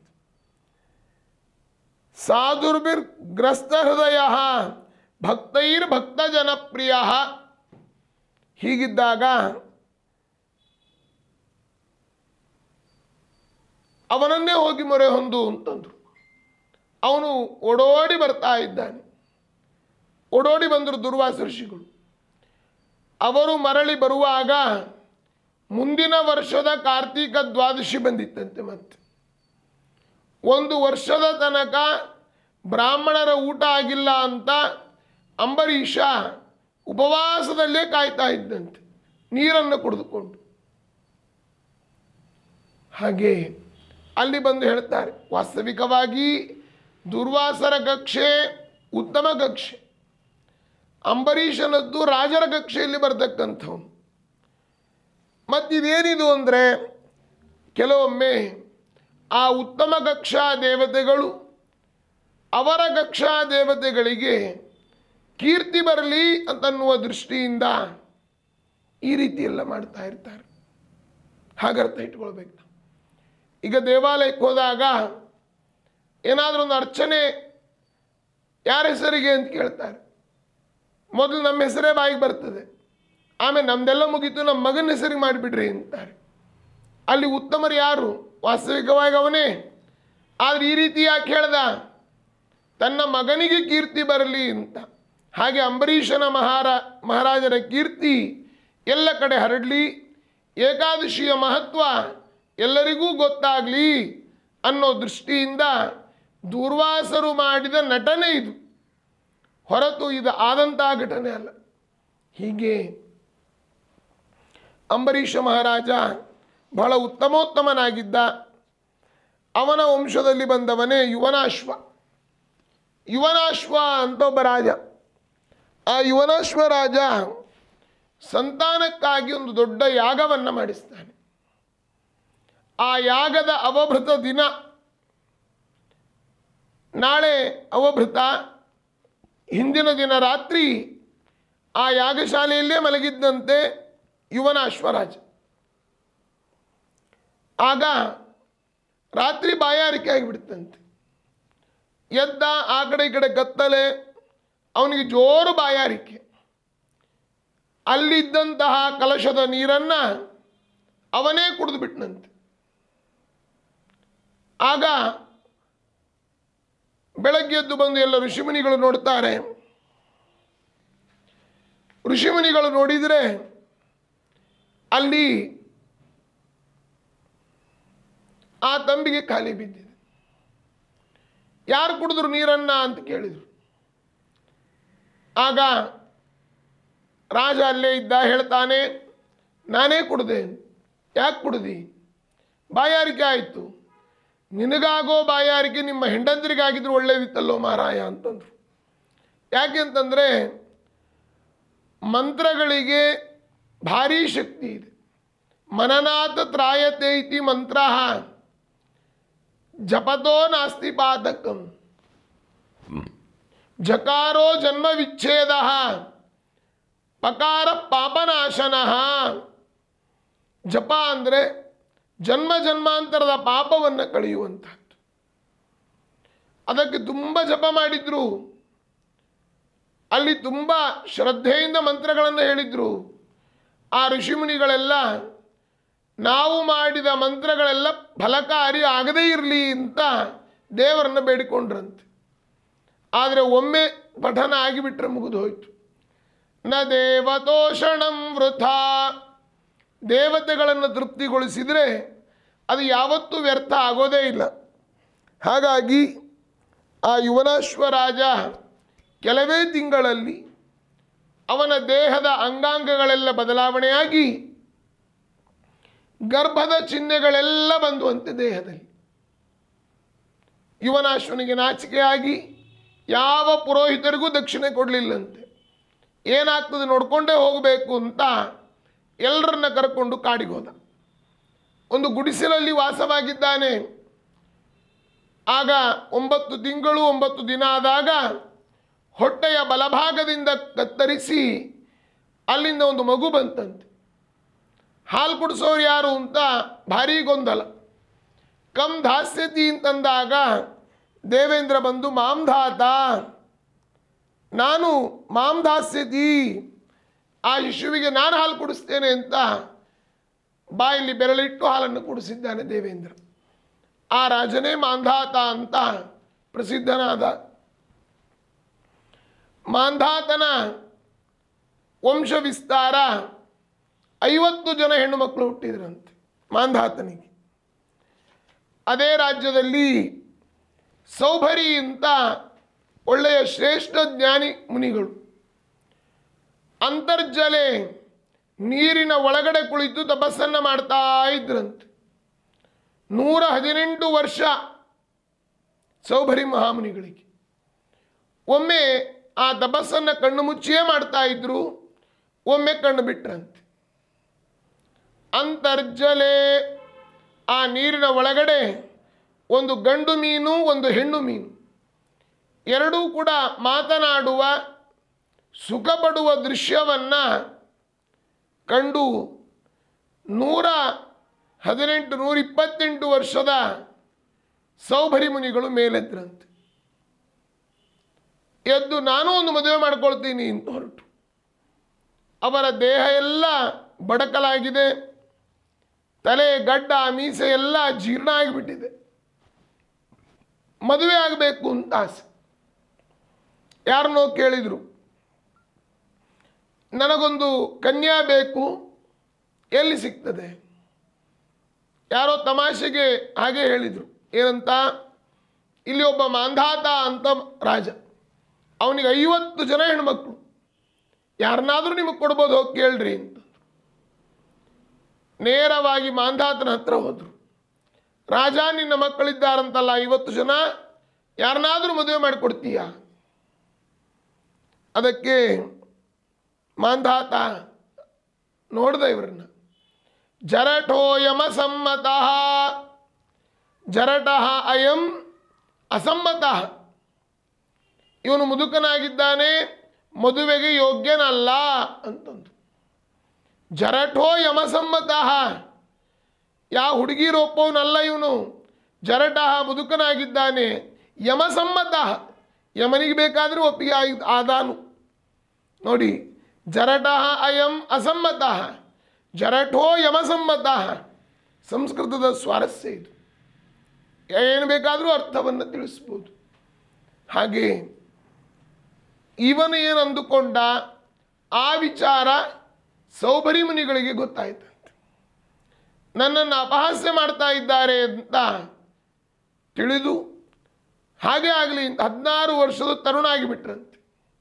ಸಾಧುರ್ಭಿರ್ ಗ್ರಸ್ತ ಹೃದಯ ಭಕ್ತೈರ್ ಭಕ್ತ ಜನಪ್ರಿಯ ಹೀಗಿದ್ದಾಗ ಅವನನ್ನೇ ಹೋಗಿ ಮೊರೆ ಹೊಂದು ಅಂತಂದ್ರು ಅವನು ಓಡೋಡಿ ಬರ್ತಾ ಇದ್ದಾನೆ ಓಡೋಡಿ ಬಂದರು ದುರ್ವಾಸ ಋಷಿಗಳು ಅವರು ಮರಳಿ ಬರುವಾಗ ಮುಂದಿನ ವರ್ಷದ ಕಾರ್ತೀಕ ದ್ವಾದಶಿ ಬಂದಿತ್ತಂತೆ ಮತ್ತೆ ಒಂದು ವರ್ಷದ ತನಕ ಬ್ರಾಹ್ಮಣರ ಊಟ ಆಗಿಲ್ಲ ಅಂತ ಅಂಬರೀಷ ಉಪವಾಸದಲ್ಲೇ ಕಾಯ್ತಾ ಇದ್ದಂತೆ ನೀರನ್ನು ಕುಡಿದುಕೊಂಡು ಹಾಗೆ ಅಲ್ಲಿ ಬಂದು ಹೇಳ್ತಾರೆ ವಾಸ್ತವಿಕವಾಗಿ ದುರ್ವಾಸರ ಕಕ್ಷೆ ಉತ್ತಮ ಕಕ್ಷೆ ಅಂಬರೀಷನದ್ದು ರಾಜರ ಕಕ್ಷೆಯಲ್ಲಿ ಬರ್ತಕ್ಕಂಥವನು ಮತ್ತಿದೇನಿದು ಅಂದರೆ ಕೆಲವೊಮ್ಮೆ ಆ ಉತ್ತಮ ಕಕ್ಷಾ ದೇವತೆಗಳು ಅವರ ಕಕ್ಷಾ ದೇವತೆಗಳಿಗೆ ಕೀರ್ತಿ ಬರಲಿ ಅಂತನ್ನುವ ದೃಷ್ಟಿಯಿಂದ ಈ ರೀತಿ ಎಲ್ಲ ಮಾಡ್ತಾ ಇರ್ತಾರೆ ಹಾಗರ್ಥ ಇಟ್ಕೊಳ್ಬೇಕು ನಾವು. ಈಗ ದೇವಾಲಯಕ್ಕೆ ಹೋದಾಗ ಏನಾದರೂ ಒಂದು ಅರ್ಚನೆ ಯಾರ ಹೆಸರಿಗೆ ಅಂತ ಕೇಳ್ತಾರೆ ಮೊದಲು ನಮ್ಮ ಹೆಸರೇ ಬಾಯಿಗೆ ಬರ್ತದೆ ಆಮೇಲೆ ನಮ್ದೆಲ್ಲ ಮುಗೀತು ನಮ್ಮ ಮಗನ ಹೆಸರಿಗೆ ಮಾಡಿಬಿಡ್ರಿ ಅಂತಾರೆ ಅಲ್ಲಿ ಉತ್ತಮರು ಯಾರು ವಾಸ್ತವಿಕವಾಗಿ ಅವನೇ ಆದರೆ ಈ ರೀತಿ ಯಾಕೆ ಹೇಳ್ದ ತನ್ನ ಮಗನಿಗೆ ಕೀರ್ತಿ ಬರಲಿ ಅಂತ ಹಾಗೆ ಅಂಬರೀಷನ ಮಹಾರ ಮಹಾರಾಜರ ಕೀರ್ತಿ ಎಲ್ಲ ಕಡೆ ಹರಡಲಿ ಏಕಾದಶಿಯ ಮಹತ್ವ ಎಲ್ಲರಿಗೂ ಗೊತ್ತಾಗಲಿ ಅನ್ನೋ ದೃಷ್ಟಿಯಿಂದ ದೂರ್ವಾಸರು ಮಾಡಿದ ನಟನೆ ಇದು ಹೊರತು ಇದು ಆದಂಥ ಘಟನೆ ಅಲ್ಲ ಹೀಗೆ ಅಂಬರೀಷ ಮಹಾರಾಜ ಬಹಳ ಉತ್ತಮೋತ್ತಮನಾಗಿದ್ದ ಅವನ ವಂಶದಲ್ಲಿ ಬಂದವನೇ ಯುವನಾಶ್ವ ಯುವನಾಶ್ವ ಅಂತ ಒಬ್ಬ ರಾಜ ಆ ಯುವನಾಶ್ವ ರಾಜ ಸಂತಾನಕ್ಕಾಗಿ ಒಂದು ದೊಡ್ಡ ಯಾಗವನ್ನು ಮಾಡಿಸ್ತಾನೆ ಆ ಯಾಗದ ಅವಭೃತ ದಿನ ನಾಳೆ ಅವಭೃತ ಹಿಂದಿನ ದಿನ ರಾತ್ರಿ ಆ ಯಾಗಶಾಲೆಯಲ್ಲೇ ಮಲಗಿದ್ದಂತೆ ಯುವನ ಅಶ್ವರಾಜ ಆಗ ರಾತ್ರಿ ಬಾಯಾರಿಕೆ ಆಗಿಬಿಡ್ತಂತೆ ಎದ್ದ ಆ ಕಡೆ ಈ ಕಡೆ ಕತ್ತಲೆ ಅವನಿಗೆ ಜೋರು ಬಾಯಾರಿಕೆ ಅಲ್ಲಿದ್ದಂತಹ ಕಲಶದ ನೀರನ್ನು ಅವನೇ ಕುಡಿದು ಬಿಟ್ಟನಂತೆ ಆಗ ಬೆಳಗ್ಗೆ ಎದ್ದು ಬಂದು ಎಲ್ಲ ಋಷಿಮುನಿಗಳು ನೋಡ್ತಾರೆ ಋಷಿಮುನಿಗಳು ನೋಡಿದರೆ ಅಲ್ಲಿ ಆ ತಂಬಿಗೆ ಖಾಲಿ ಬಿದ್ದಿದೆ ಯಾರು ಕುಡಿದ್ರು ನೀರನ್ನ ಅಂತ ಕೇಳಿದರು ಆಗ ರಾಜ ಅಲ್ಲೇ ಇದ್ದ ಹೇಳ್ತಾನೆ ನಾನೇ ಕುಡ್ದೆ ಯಾಕೆ ಕುಡ್ದಿ ಬಾಯಾರಿಕೆ ಆಯಿತು ನಿನಗಾಗೋ ಬಾಯಾರಿಕೆ ನಿಮ್ಮ ಹೆಂಡಂದ್ರಿಗಾಗಿದ್ರು ಒಳ್ಳೇದಿತ್ತಲ್ಲೋ ಮಾರಾಯ ಅಂತಂದ್ರು ಯಾಕೆ ಅಂತಂದರೆ ಮಂತ್ರಗಳಿಗೆ ಭಾರೀ ಶಕ್ತಿ ಇದೆ ಮನನಾಥ ತ್ರಾಯತೆ ಇತಿ ಮಂತ್ರ ಜಪತೋ ನಾಸ್ತಿ ಪಾತಕಂ ಜಕಾರೋ ಜನ್ಮ ವಿಚ್ಛೇದ ಪಕಾರ ಪಾಪನಾಶನ ಜಪ ಅಂದರೆ ಜನ್ಮ ಜನ್ಮಾಂತರದ ಪಾಪವನ್ನು ಕಳೆಯುವಂಥದ್ದು ಅದಕ್ಕೆ ತುಂಬ ಜಪ ಮಾಡಿದ್ರು ಅಲ್ಲಿ ತುಂಬ ಶ್ರದ್ಧೆಯಿಂದ ಮಂತ್ರಗಳನ್ನು ಹೇಳಿದ್ರು ಆ ಋಷಿಮುನಿಗಳೆಲ್ಲ ನಾವು ಮಾಡಿದ ಮಂತ್ರಗಳೆಲ್ಲ ಫಲಕಾರಿ ಆಗದೇ ಇರಲಿ ಅಂತ ದೇವರನ್ನು ಬೇಡಿಕೊಂಡ್ರಂತೆ ಆದರೆ ಒಮ್ಮೆ ಪಠನ ಆಗಿಬಿಟ್ರೆ ಮುಗಿದು ಹೋಯಿತು ನ ದೇವತೋಷಣಂ ವೃಥಾ ದೇವತೆಗಳನ್ನು ತೃಪ್ತಿಗೊಳಿಸಿದರೆ ಅದು ಯಾವತ್ತೂ ವ್ಯರ್ಥ ಆಗೋದೇ ಇಲ್ಲ ಹಾಗಾಗಿ ಆ ಯುವನಾಶ್ವರಾಜ ಕೆಲವೇ ತಿಂಗಳಲ್ಲಿ ಅವನ ದೇಹದ ಅಂಗಾಂಗಗಳೆಲ್ಲ ಬದಲಾವಣೆಯಾಗಿ ಗರ್ಭದ ಚಿಹ್ನೆಗಳೆಲ್ಲ ಬಂದುವಂತೆ ದೇಹದಲ್ಲಿ ಯುವನಾಶ್ವನಿಗೆ ನಾಚಿಕೆಯಾಗಿ ಯಾವ ಪುರೋಹಿತರಿಗೂ ದಕ್ಷಿಣೆ ಕೊಡಲಿಲ್ಲಂತೆ ಏನಾಗ್ತದೆ ನೋಡ್ಕೊಂಡೇ ಹೋಗಬೇಕು ಅಂತ ಎಲ್ಲರನ್ನ ಕರ್ಕೊಂಡು ಕಾಡಿಗೆ ಹೋದ ಒಂದು ಗುಡಿಸಲಲ್ಲಿ ವಾಸವಾಗಿದ್ದಾನೆ ಆಗ ಒಂಬತ್ತು ತಿಂಗಳು ಒಂಬತ್ತು ದಿನ ಆದಾಗ ಹೊಟ್ಟೆಯ ಬಲಭಾಗದಿಂದ ಕತ್ತರಿಸಿ ಅಲ್ಲಿಂದ ಒಂದು ಮಗು ಬಂತಂತೆ ಹಾಲು ಕುಡಿಸೋರು ಯಾರು ಅಂತ ಭಾರೀ ಗೊಂದಲ ಕಮ್ ಧಾಸ್ಯತಿ ಅಂತಂದಾಗ ದೇವೇಂದ್ರ ಬಂದು ಮಾಂಧಾತ ನಾನು ಮಾಂಧಾಸ್ಯತಿ ಆ ಶಿಶುವಿಗೆ ನಾನು ಹಾಲು ಕುಡಿಸ್ತೇನೆ ಅಂತ ಬಾಯಲ್ಲಿ ಬೆರಳಿಟ್ಟು ಹಾಲನ್ನು ಕುಡಿಸಿದ್ದಾನೆ ದೇವೇಂದ್ರ ಆ ರಾಜನೇ ಮಾಂಧಾತ ಅಂತ ಪ್ರಸಿದ್ಧನಾದ ಮಾಂಧಾತನ ವಂಶ ವಿಸ್ತಾರ ಐವತ್ತು ಜನ ಹೆಣ್ಣು ಮಕ್ಕಳು ಹುಟ್ಟಿದ್ರಂತೆ ಮಾಂಧಾತನಿಗೆ ಅದೇ ರಾಜ್ಯದಲ್ಲಿ ಸೌಭರಿ ಅಂತ ಒಳ್ಳೆಯ ಶ್ರೇಷ್ಠ ಜ್ಞಾನಿ ಮುನಿಗಳು ಅಂತರ್ಜಲೆ ನೀರಿನ ಒಳಗಡೆ ಕುಳಿತು ತಪಸ್ಸನ್ನು ಮಾಡ್ತಾ ಇದ್ರಂತೆ ನೂರ ಹದಿನೆಂಟು ವರ್ಷ ಸೌಭರಿ ಮಹಾಮುನಿಗಳಿಗೆ ಒಮ್ಮೆ ಆ ತಪಸ್ಸನ್ನು ಕಣ್ಣು ಮುಚ್ಚಿಯೇ ಮಾಡ್ತಾ ಇದ್ರು ಒಮ್ಮೆ ಕಣ್ಣು ಬಿಟ್ರಂತೆ ಅಂತರ್ಜಲೆ ಆ ನೀರಿನ ಒಳಗಡೆ ಒಂದು ಗಂಡು ಮೀನು ಒಂದು ಹೆಣ್ಣು ಮೀನು ಎರಡೂ ಕೂಡ ಮಾತನಾಡುವ ಸುಖ ಪಡುವ ದೃಶ್ಯವನ್ನು ಕಂಡು ನೂರ ಹದಿನೆಂಟು ನೂರ ಇಪ್ಪತ್ತೆಂಟು ವರ್ಷದ ಸೌಭರಿ ಮುನಿಗಳು ಮೇಲೆದ್ರಂತೆ ಎದ್ದು ನಾನು ಒಂದು ಮದುವೆ ಮಾಡ್ಕೊಳ್ತೀನಿ ಅಂತ ಹೊರಟು ಅವರ ದೇಹ ಎಲ್ಲ ಬಡಕಲಾಗಿದೆ ತಲೆ ಗಡ್ಡ ಮೀಸೆ ಎಲ್ಲ ಜೀರ್ಣ ಆಗಿಬಿಟ್ಟಿದೆ ಮದುವೆ ಆಗಬೇಕು ಅಂತ ಆಸೆ ಯಾರನ್ನೋ ಕೇಳಿದರು ನನಗೊಂದು ಕನ್ಯಾ ಬೇಕು ಎಲ್ಲಿ ಸಿಗ್ತದೆ ಯಾರೋ ತಮಾಷೆಗೆ ಹಾಗೆ ಹೇಳಿದರು ಏನಂತ ಇಲ್ಲಿ ಒಬ್ಬ ಮಾಂಧಾತ ಅಂತ ರಾಜ ಅವನಿಗೆ ಐವತ್ತು ಜನ ಹೆಣ್ಮಕ್ಳು ಯಾರನ್ನಾದರೂ ನಿಮಗೆ ಕೊಡ್ಬೋದು ಹೋಗಿ ಕೇಳ್ರಿ ಅಂತ ನೇರವಾಗಿ ಮಾಂಧಾತನ ಹತ್ರ ಹೋದರು ರಾಜ ನಿನ್ನ ಮಕ್ಕಳಿದ್ದಾರಂತಲ್ಲ ಐವತ್ತು ಜನ ಯಾರನ್ನಾದರೂ ಮದುವೆ ಮಾಡಿಕೊಡ್ತೀಯ ಅದಕ್ಕೆ ಮಾಂಧಾತ ನೋಡ್ದ ಇವರನ್ನ ಜರಠೋ ಯಮ ಸಮ್ಮತ ಜರಟ ಅಯಂ ಅಸಮ್ಮತ ಇವನು ಮುದುಕನಾಗಿದ್ದಾನೆ ಮದುವೆಗೆ ಯೋಗ್ಯನಲ್ಲ ಅಂತಂದು ಜರಠೋ ಯಮಸಮ್ಮತ ಯಾ ಹುಡುಗಿರು ಒಪ್ಪವನಲ್ಲ ಇವನು ಜರಟ ಮುದುಕನಾಗಿದ್ದಾನೆ ಯಮಸಮ್ಮತ ಯಮನಿಗೆ ಬೇಕಾದರೆ ಒಪ್ಪಿಗೆ ಆಗಿ- ಆದಾನು ನೋಡಿ ಜರಟ ಅಯಂ ಅಸಮ್ಮತ ಜರಠೋ ಯಮಸಮ್ಮತ ಸಂಸ್ಕೃತದ ಸ್ವಾರಸ್ಯ ಇದು ಏನು ಬೇಕಾದರೂ ಅರ್ಥವನ್ನು ತಿಳಿಸ್ಬೋದು ಹಾಗೆ ಇವನು ಏನು ಅಂದುಕೊಂಡ ಆ ವಿಚಾರ ಸೌಭರಿ ಮುನಿಗಳಿಗೆ ಗೊತ್ತಾಯ್ತಂತೆ ನನ್ನನ್ನು ಅಪಹಾಸ್ಯ ಮಾಡ್ತಾ ಇದ್ದಾರೆ ಅಂತ ತಿಳಿದು ಹಾಗೆ ಆಗಲಿ ಅಂತ ಹದಿನಾರು ವರ್ಷದ ತರುಣ ಆಗಿಬಿಟ್ರಂತೆ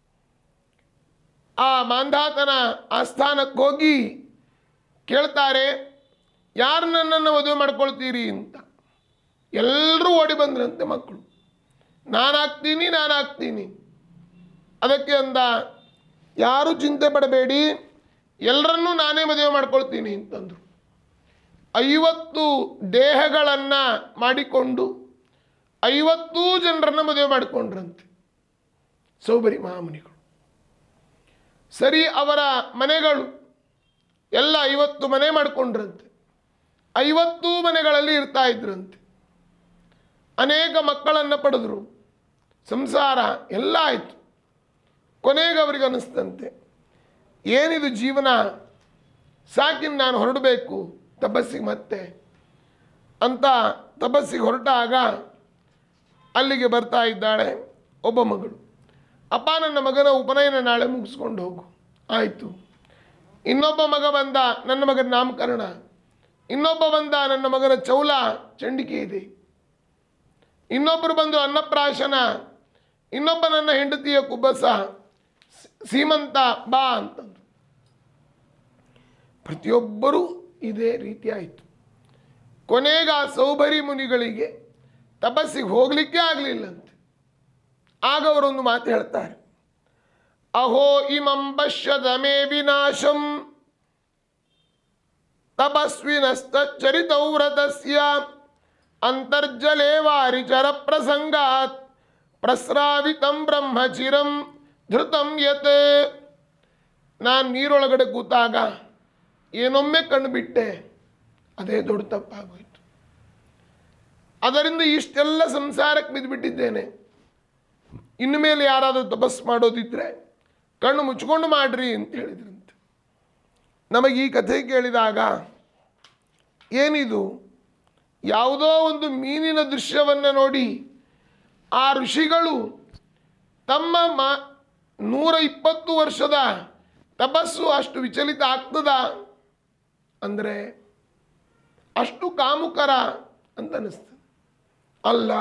ಆ ಮಾಂಧಾತನ ಆಸ್ಥಾನಕ್ಕೆ ಹೋಗಿ ಕೇಳ್ತಾರೆ ಯಾರು ನನ್ನನ್ನು ಮದುವೆ ಮಾಡ್ಕೊಳ್ತೀರಿ ಅಂತ ಎಲ್ಲರೂ ಓಡಿ ಬಂದ್ರಂತೆ ಮಕ್ಕಳು ನಾನಾಗ್ತೀನಿ ನಾನಾಗ್ತೀನಿ ಅದಕ್ಕೆ ಅಂದ ಯಾರು ಚಿಂತೆ ಪಡಬೇಡಿ ಎಲ್ಲರನ್ನೂ ನಾನೇ ಮದುವೆ ಮಾಡ್ಕೊಳ್ತೀನಿ ಅಂತಂದರು ಐವತ್ತು ದೇಹಗಳನ್ನು ಮಾಡಿಕೊಂಡು ಐವತ್ತೂ ಜನರನ್ನು ಮದುವೆ ಮಾಡಿಕೊಂಡ್ರಂತೆ ಸೌಬರಿ ಮಹಾಮುನಿಗಳು ಸರಿ ಅವರ ಮನೆಗಳು ಎಲ್ಲ ಐವತ್ತು ಮನೆ ಮಾಡಿಕೊಂಡ್ರಂತೆ ಐವತ್ತು ಮನೆಗಳಲ್ಲಿ ಇರ್ತಾ ಇದ್ರಂತೆ ಅನೇಕ ಮಕ್ಕಳನ್ನು ಪಡೆದರು ಸಂಸಾರ ಎಲ್ಲ ಆಯಿತು ಕೊನೆಗೆ ಅವರಿಗೆ ಅನ್ನಿಸ್ತಂತೆ ಏನಿದು ಜೀವನ ಸಾಕಿನ್ ನಾನು ಹೊರಡಬೇಕು ತಪಸ್ಸಿಗೆ ಮತ್ತೆ ಅಂತ ತಪಸ್ಸಿಗೆ ಹೊರಟಾಗ ಅಲ್ಲಿಗೆ ಬರ್ತಾ ಇದ್ದಾಳೆ ಒಬ್ಬ ಮಗಳು ಅಪ್ಪ ನನ್ನ ಮಗನ ಉಪನಯನ ನಾಳೆ ಮುಗಿಸ್ಕೊಂಡು ಹೋಗು ಆಯಿತು ಇನ್ನೊಬ್ಬ ಮಗ ಬಂದ ನನ್ನ ಮಗನ ನಾಮಕರಣ ಇನ್ನೊಬ್ಬ ಬಂದ ನನ್ನ ಮಗನ ಚೌಲ ಚಂಡಿಕೆ ಇದೆ ಇನ್ನೊಬ್ಬರು ಬಂದು ಅನ್ನಪ್ರಾಶನ ಇನ್ನೊಬ್ಬ ನನ್ನ ಹೆಂಡತಿಯ ಕುಬ್ಬಸ ಸ- ಸೀಮಂತ ಬಾ ಅಂತಂದು ಪ್ರತಿಯೊಬ್ಬರೂ ಇದೇ ರೀತಿ ಆಯಿತು ಕೊನೆಗ ಆ ಸೌಭರಿ ಮುನಿಗಳಿಗೆ ತಪಸ್ಸಿಗೆ ಹೋಗಲಿಕ್ಕೆ ಆಗಲಿಲ್ಲಂತೆ ಆಗ ಅವರೊಂದು ಮಾತು ಹೇಳ್ತಾರೆ ಅಹೋ ಇಮಂ ಪಶ್ಯದ ಮೇ ವಿನಾಶಂ ತಪಸ್ವಿನಶ್ಚರಿತೌ ವ್ರತಸ್ಯ ಅಂತರ್ಜಲೆ ವಾರಿಚರ ಪ್ರಸಂಗಾತ್ ಪ್ರಸ್ರಾವಿತಂ ಬ್ರಹ್ಮಚಿರಂ ಧೃತಂ ಯತ್ ನಾನು ನೀರೊಳಗಡೆ ಕೂತಾಗ ಏನೊಮ್ಮೆ ಕಣ್ಣು ಬಿಟ್ಟೆ ಅದೇ ದೊಡ್ಡ ತಪ್ಪಾಗೋಯ್ತು ಅದರಿಂದ ಇಷ್ಟೆಲ್ಲ ಸಂಸಾರಕ್ಕೆ ಬಿದ್ದುಬಿಟ್ಟಿದ್ದೇನೆ ಇನ್ನು ಮೇಲೆ ಯಾರಾದರೂ ತಪಸ್ ಮಾಡೋದಿದ್ರೆ ಕಣ್ಣು ಮುಚ್ಕೊಂಡು ಮಾಡ್ರಿ ಅಂತ ಹೇಳಿದ್ರಂತೆ ನಮಗೆ ಈ ಕಥೆ ಕೇಳಿದಾಗ ಏನಿದು ಯಾವುದೋ ಒಂದು ಮೀನಿನ ದೃಶ್ಯವನ್ನು ನೋಡಿ ಆ ಋಷಿಗಳು ತಮ್ಮ ಮ ನೂರ ಇಪ್ಪತ್ತು ವರ್ಷದ ತಪಸ್ಸು ಅಷ್ಟು ವಿಚಲಿತ ಆಗ್ತದ ಅಂದರೆ ಅಷ್ಟು ಕಾಮುಕರ ಅಂತ ಅನಿಸ್ತದೆ ಅಲ್ಲ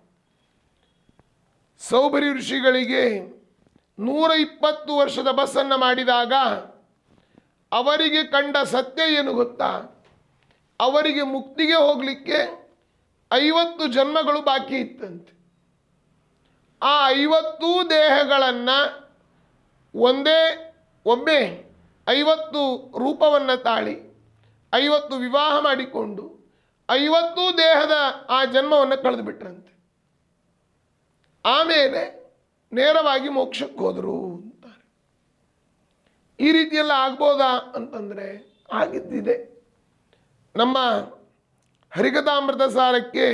ಸೌಬರಿ ಋಷಿಗಳಿಗೆ ನೂರ ಇಪ್ಪತ್ತು ವರ್ಷದ ಬಸ್ಸನ್ನು ಮಾಡಿದಾಗ ಅವರಿಗೆ ಕಂಡ ಸತ್ಯ ಏನು ಗೊತ್ತಾ ಅವರಿಗೆ ಮುಕ್ತಿಗೆ ಹೋಗಲಿಕ್ಕೆ ಐವತ್ತು ಜನ್ಮಗಳು ಬಾಕಿ ಇತ್ತಂತೆ ಆ ಐವತ್ತು ದೇಹಗಳನ್ನು ಒಂದೇ ಒಮ್ಮೆ ಐವತ್ತು ರೂಪವನ್ನು ತಾಳಿ ಐವತ್ತು ವಿವಾಹ ಮಾಡಿಕೊಂಡು ಐವತ್ತು ದೇಹದ ಆ ಜನ್ಮವನ್ನು ಕಳೆದು ಬಿಟ್ರಂತೆ ಆಮೇಲೆ ನೇರವಾಗಿ ಮೋಕ್ಷಕ್ಕೆ ಹೋದರು ಅಂತಾರೆ ಈ ರೀತಿಯೆಲ್ಲ ಆಗ್ಬೋದಾ ಅಂತಂದರೆ ಆಗಿದ್ದಿದೆ ನಮ್ಮ ಹರಿಕಥಾಮೃತ ಸಾರಕ್ಕೆ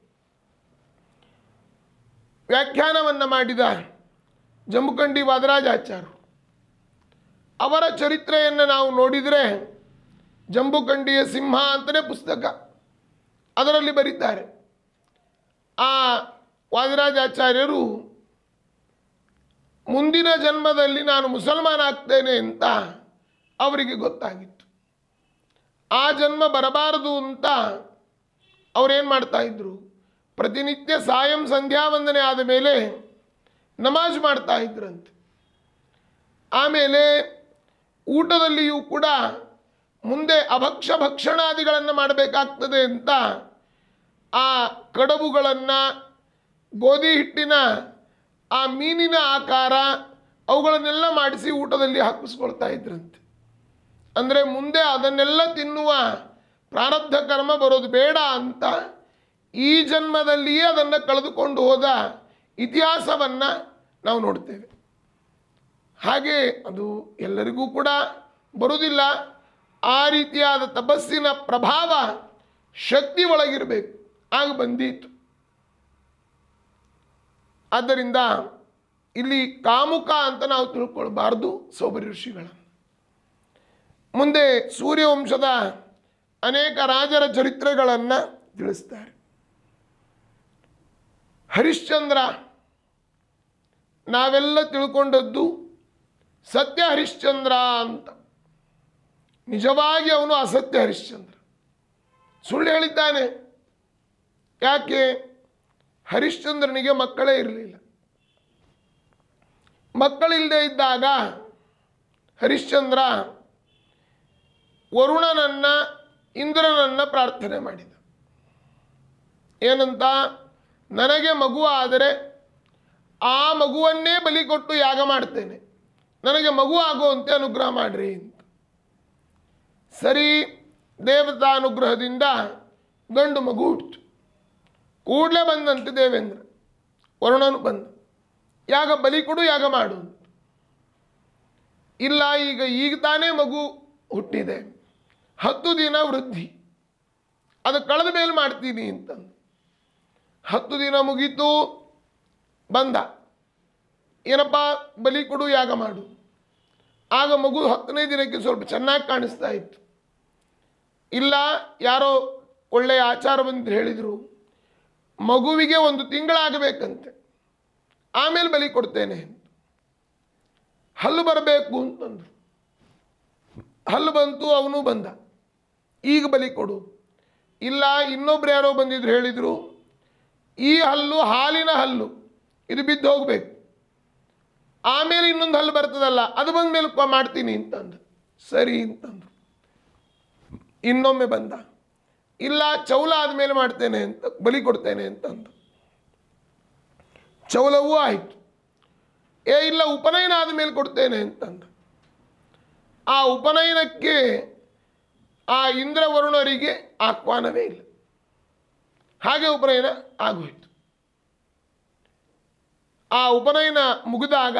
ವ್ಯಾಖ್ಯಾನವನ್ನು ಮಾಡಿದ ಜಂಬುಕಂಡಿ ವಾದರಾಜಾಚಾರ್ಯರು ಅವರ ಚರಿತ್ರೆಯನ್ನು ನಾವು ನೋಡಿದರೆ ಜಂಬುಕಂಡಿಯ ಸಿಂಹ ಅಂತಲೇ ಪುಸ್ತಕ ಅದರಲ್ಲಿ ಬರೀತಾರೆ ಆ ವಾದರಾಜಾಚಾರ್ಯರು ಮುಂದಿನ ಜನ್ಮದಲ್ಲಿ ನಾನು ಮುಸಲ್ಮಾನ ಆಗ್ತೇನೆ ಅಂತ ಅವರಿಗೆ ಗೊತ್ತಾಗಿತ್ತು ಆ ಜನ್ಮ ಬರಬಾರದು ಅಂತ ಅವರೇನು ಮಾಡ್ತಾ ಇದ್ರು ಪ್ರತಿನಿತ್ಯ ಸಾಯಂ ಸಂಧ್ಯಾ ವಂದನೆ ಆದ ಮೇಲೆ ನಮಾಜ್ ಮಾಡ್ತಾ ಇದ್ರಂತೆ ಆಮೇಲೆ ಊಟದಲ್ಲಿಯೂ ಕೂಡ ಮುಂದೆ ಅಭಕ್ಷ ಭಕ್ಷಣಾದಿಗಳನ್ನು ಮಾಡಬೇಕಾಗ್ತದೆ ಅಂತ ಆ ಕಡಬುಗಳನ್ನು ಗೋಧಿ ಹಿಟ್ಟಿನ ಆ ಮೀನಿನ ಆಕಾರ ಅವುಗಳನ್ನೆಲ್ಲ ಮಾಡಿಸಿ ಊಟದಲ್ಲಿ ಹಾಕಿಸ್ಕೊಳ್ತಾ ಇದ್ರಂತೆ ಅಂದರೆ ಮುಂದೆ ಅದನ್ನೆಲ್ಲ ತಿನ್ನುವ ಪ್ರಾರಬ್ಧ ಕರ್ಮ ಬರೋದು ಬೇಡ ಅಂತ ಈ ಜನ್ಮದಲ್ಲಿಯೇ ಅದನ್ನು ಕಳೆದುಕೊಂಡು ಹೋದ ಇತಿಹಾಸವನ್ನು ನಾವು ನೋಡ್ತೇವೆ ಹಾಗೆ ಅದು ಎಲ್ಲರಿಗೂ ಕೂಡ ಬರುವುದಿಲ್ಲ ಆ ರೀತಿಯಾದ ತಪಸ್ಸಿನ ಪ್ರಭಾವ ಶಕ್ತಿ ಒಳಗಿರಬೇಕು ಆಗ ಬಂದೀತು ಆದ್ದರಿಂದ ಇಲ್ಲಿ ಕಾಮುಕ ಅಂತ ನಾವು ತಿಳ್ಕೊಳ್ಬಾರ್ದು ಸೌಬರಿ ಋಷಿಗಳನ್ನು ಮುಂದೆ ಸೂರ್ಯವಂಶದ ಅನೇಕ ರಾಜರ ಚರಿತ್ರೆಗಳನ್ನು ತಿಳಿಸ್ತಾರೆ ಹರಿಶ್ಚಂದ್ರ ನಾವೆಲ್ಲ ತಿಳ್ಕೊಂಡದ್ದು ಸತ್ಯ ಹರಿಶ್ಚಂದ್ರ ಅಂತ ನಿಜವಾಗಿ ಅವನು ಅಸತ್ಯ ಹರಿಶ್ಚಂದ್ರ ಸುಳ್ಳು ಹೇಳಿದ್ದಾನೆ ಯಾಕೆ ಹರಿಶ್ಚಂದ್ರನಿಗೆ ಮಕ್ಕಳೇ ಇರಲಿಲ್ಲ ಮಕ್ಕಳಿಲ್ಲದೆ ಇದ್ದಾಗ ಹರಿಶ್ಚಂದ್ರ ವರುಣನನ್ನ ಇಂದ್ರನನ್ನ ಪ್ರಾರ್ಥನೆ ಮಾಡಿದ ಏನಂತ ನನಗೆ ಮಗು ಆದರೆ ಆ ಮಗುವನ್ನೇ ಬಲಿ ಕೊಟ್ಟು ಯಾಗ ಮಾಡ್ತೇನೆ ನನಗೆ ಮಗು ಆಗುವಂತೆ ಅನುಗ್ರಹ ಮಾಡ್ರಿ ಅಂತ ಸರಿ ದೇವತಾ ಅನುಗ್ರಹದಿಂದ ಗಂಡು ಮಗು ಹುಟ್ಟಿತು ಕೂಡಲೇ ಬಂದಂತೆ ದೇವೇಂದ್ರ ವರುಣನು ಬಂದ ಯಾಗ ಬಲಿ ಕೊಡು ಯಾಗ ಮಾಡು ಅಂತ. ಇಲ್ಲ ಈಗ ಈಗ ತಾನೇ ಮಗು ಹುಟ್ಟಿದೆ ಹತ್ತು ದಿನ ವೃದ್ಧಿ ಅದು ಕಳೆದ ಮೇಲೆ ಮಾಡ್ತೀನಿ ಅಂತಂದು ಹತ್ತು ದಿನ ಮುಗೀತು ಬಂದ ಏನಪ್ಪ ಬಲಿ ಕೊಡು ಯಾಗ ಮಾಡು ಆಗ ಮಗು ಹತ್ತನೇ ದಿನಕ್ಕೆ ಸ್ವಲ್ಪ ಚೆನ್ನಾಗಿ ಕಾಣಿಸ್ತಾ ಇತ್ತು ಇಲ್ಲ ಯಾರೋ ಒಳ್ಳೆಯ ಆಚಾರ ಬಂದು ಹೇಳಿದರು ಮಗುವಿಗೆ ಒಂದು ತಿಂಗಳಾಗಬೇಕಂತೆ ಆಮೇಲೆ ಬಲಿ ಕೊಡ್ತೇನೆ ಅಂತ. ಹಲ್ಲು ಬರಬೇಕು ಅಂತಂದ್ರು ಹಲ್ಲು ಬಂತು ಅವನು ಬಂದ ಈಗ ಬಲಿ ಕೊಡು ಇಲ್ಲ ಇನ್ನೊಬ್ರು ಯಾರೋ ಬಂದಿದ್ರು ಹೇಳಿದರು ಈ ಹಲ್ಲು ಹಾಲಿನ ಹಲ್ಲು ಇದು ಬಿದ್ದು ಹೋಗಬೇಕು ಆಮೇಲೆ ಇನ್ನೊಂದು ಹಲ್ಲು ಬರ್ತದಲ್ಲ ಅದು ಬಂದ ಮೇಲೆ ಕ- ಮಾಡ್ತೀನಿ ಅಂತಂದು ಸರಿ ಅಂತಂದ್ರು ಇನ್ನೊಮ್ಮೆ ಬಂದ ಇಲ್ಲ ಚೌಲ ಆದಮೇಲೆ ಮಾಡ್ತೇನೆ ಅಂತ ಬಲಿ ಕೊಡ್ತೇನೆ ಅಂತಂದು ಚೌಲವೂ ಆಯಿತು ಏ ಇಲ್ಲ ಉಪನಯನ ಆದಮೇಲೆ ಕೊಡ್ತೇನೆ ಅಂತಂದ ಆ ಉಪನಯನಕ್ಕೆ ಆ ಇಂದ್ರವರುಣರಿಗೆ ಆಹ್ವಾನವೇ ಇಲ್ಲ ಹಾಗೆ ಉಪನಯನ ಆಗೋಯ್ತು ಆ ಉಪನಯನ ಮುಗಿದಾಗ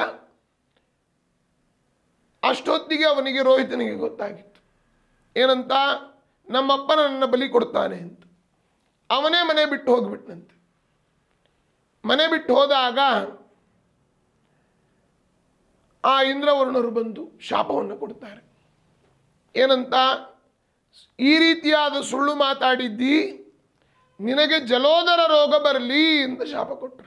ಅಷ್ಟೊತ್ತಿಗೆ ಅವನಿಗೆ ರೋಹಿತನಿಗೆ ಗೊತ್ತಾಗಿತ್ತು ಏನಂತ ನಮ್ಮಪ್ಪ ನನ್ನ ಬಲಿ ಕೊಡ್ತಾನೆ ಅಂತ ಅವನೇ ಮನೆ ಬಿಟ್ಟು ಹೋಗಿಬಿಟ್ನಂತೆ ಮನೆ ಬಿಟ್ಟು ಹೋದಾಗ ಆ ಇಂದ್ರವರ್ಣರು ಬಂದು ಶಾಪವನ್ನು ಕೊಡ್ತಾರೆ ಏನಂತ ಈ ರೀತಿಯಾದ ಸುಳ್ಳು ಮಾತಾಡಿದ್ದಿ ನಿನಗೆ ಜಲೋದರ ರೋಗ ಬರಲಿ ಅಂತ ಶಾಪ ಕೊಟ್ಟರಂತೆ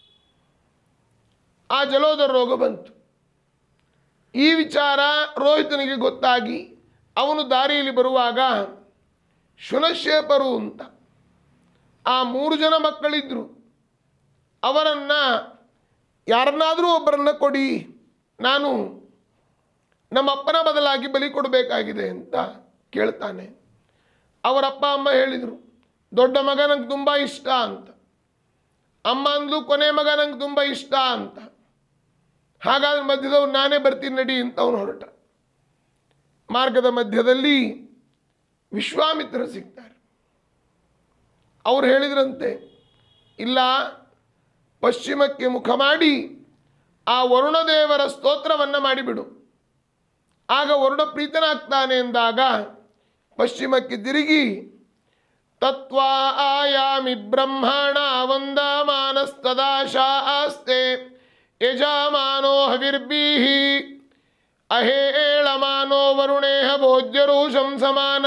ಆ ಜಲೋದರ ರೋಗ ಬಂತು ಈ ವಿಚಾರ ರೋಹಿತನಿಗೆ ಗೊತ್ತಾಗಿ ಅವನು ದಾರಿಯಲ್ಲಿ ಬರುವಾಗ ಶುನಶೇಪರು ಅಂತ ಆ ಮೂರು ಜನ ಮಕ್ಕಳಿದ್ರು ಅವರನ್ನು ಯಾರನ್ನಾದರೂ ಒಬ್ಬರನ್ನ ಕೊಡಿ ನಾನು ನಮ್ಮ ಅಪ್ಪನ ಬದಲಾಗಿ ಬಲಿ ಕೊಡಬೇಕಾಗಿದೆ ಅಂತ ಕೇಳ್ತಾನೆ ಅವರಪ್ಪ ಅಮ್ಮ ಹೇಳಿದರು ದೊಡ್ಡ ಮಗ ನಂಗೆ ತುಂಬ ಇಷ್ಟ ಅಂತ ಅಮ್ಮ ಅಂದ್ಲು ಕೊನೆ ಮಗ ನಂಗೆ ತುಂಬ ಇಷ್ಟ ಅಂತ ಹಾಗಾದ್ರೆ ಮಧ್ಯದವ್ರು ನಾನೇ ಬರ್ತೀನಿ ನಡಿ ಅಂತ ಅವನು ಹೊರಟ ಮಾರ್ಗದ ಮಧ್ಯದಲ್ಲಿ ವಿಶ್ವಾಮಿತ್ರ ಸಿಗ್ತಾರೆ ಅವ್ರು ಹೇಳಿದ್ರಂತೆ ಇಲ್ಲ ಪಶ್ಚಿಮಕ್ಕೆ ಮುಖ ಮಾಡಿ ಆ ವರುಣದೇವರ ಸ್ತೋತ್ರವನ್ನು ಮಾಡಿಬಿಡು ಆಗ ವರುಣ ಪ್ರೀತನಾಗ್ತಾನೆ ಎಂದಾಗ ಪಶ್ಚಿಮಕ್ಕೆ ತಿರುಗಿ ತತ್ವ ಆಯಾಮಿ ಬ್ರಹ್ಮಣ ವಂದಮಾನಸ್ತದಾಶಾ ಆಸ್ತೆ ಯಜಮಾನೋ ಹವಿರ್ಬೀಹಿ ಅಹೇಳಮಾನೋ ವರುಣೇಹ ಭೋಜ್ಯರುಷಂ ಸಮಾನ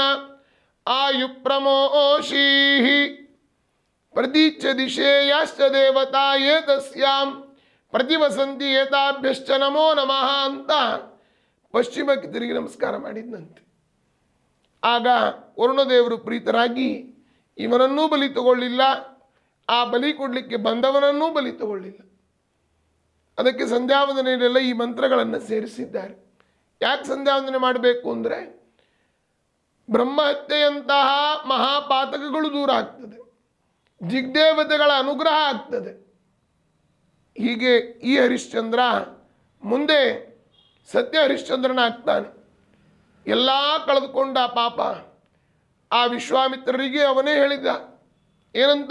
ಆಯುಪ್ರಮೋಷೀಹಿ ಪ್ರತೀಚ್ಯ ದಿಶೇಯಾಶ್ಚ ದೇವತಾ ಏತಸ್ಯಾಂ ಪ್ರತಿವಸಂತಿ ಏತಾಭ್ಯಶ್ಚ ನಮೋ ನಮಃ ಅಂತ ಪಶ್ಚಿಮಕ್ಕೆ ತಿರುಗಿ ನಮಸ್ಕಾರ ಮಾಡಿದ್ನಂತೆ ಆಗ ವರುಣದೇವರು ಪ್ರೀತರಾಗಿ ಇವನನ್ನೂ ಬಲಿ ತಗೊಳ್ಳಿಲ್ಲ ಆ ಬಲಿ ಕೊಡಲಿಕ್ಕೆ ಬಂದವನನ್ನೂ ಬಲಿ ತಗೊಳ್ಳಿಲ್ಲ ಅದಕ್ಕೆ ಸಂಧ್ಯಾವಂದನೆಯಲ್ಲೆಲ್ಲ ಈ ಮಂತ್ರಗಳನ್ನು ಸೇರಿಸಿದ್ದಾರೆ ಯಾಕೆ ಸಂಧ್ಯಾವಂದನೆ ಮಾಡಬೇಕು ಅಂದರೆ ಬ್ರಹ್ಮಹತ್ಯೆಯಂತಹ ಮಹಾಪಾತಕಗಳು ದೂರ ಆಗ್ತದೆ ದಿಗ್ದೇವತೆಗಳ ಅನುಗ್ರಹ ಆಗ್ತದೆ ಹೀಗೆ ಈ ಹರಿಶ್ಚಂದ್ರ ಮುಂದೆ ಸತ್ಯ ಹರಿಶ್ಚಂದ್ರನಾಗ್ತಾನೆ ಎಲ್ಲ ಕಳೆದುಕೊಂಡ ಪಾಪ ಆ ವಿಶ್ವಾಮಿತ್ರರಿಗೆ ಅವನೇ ಹೇಳಿದ ಏನಂತ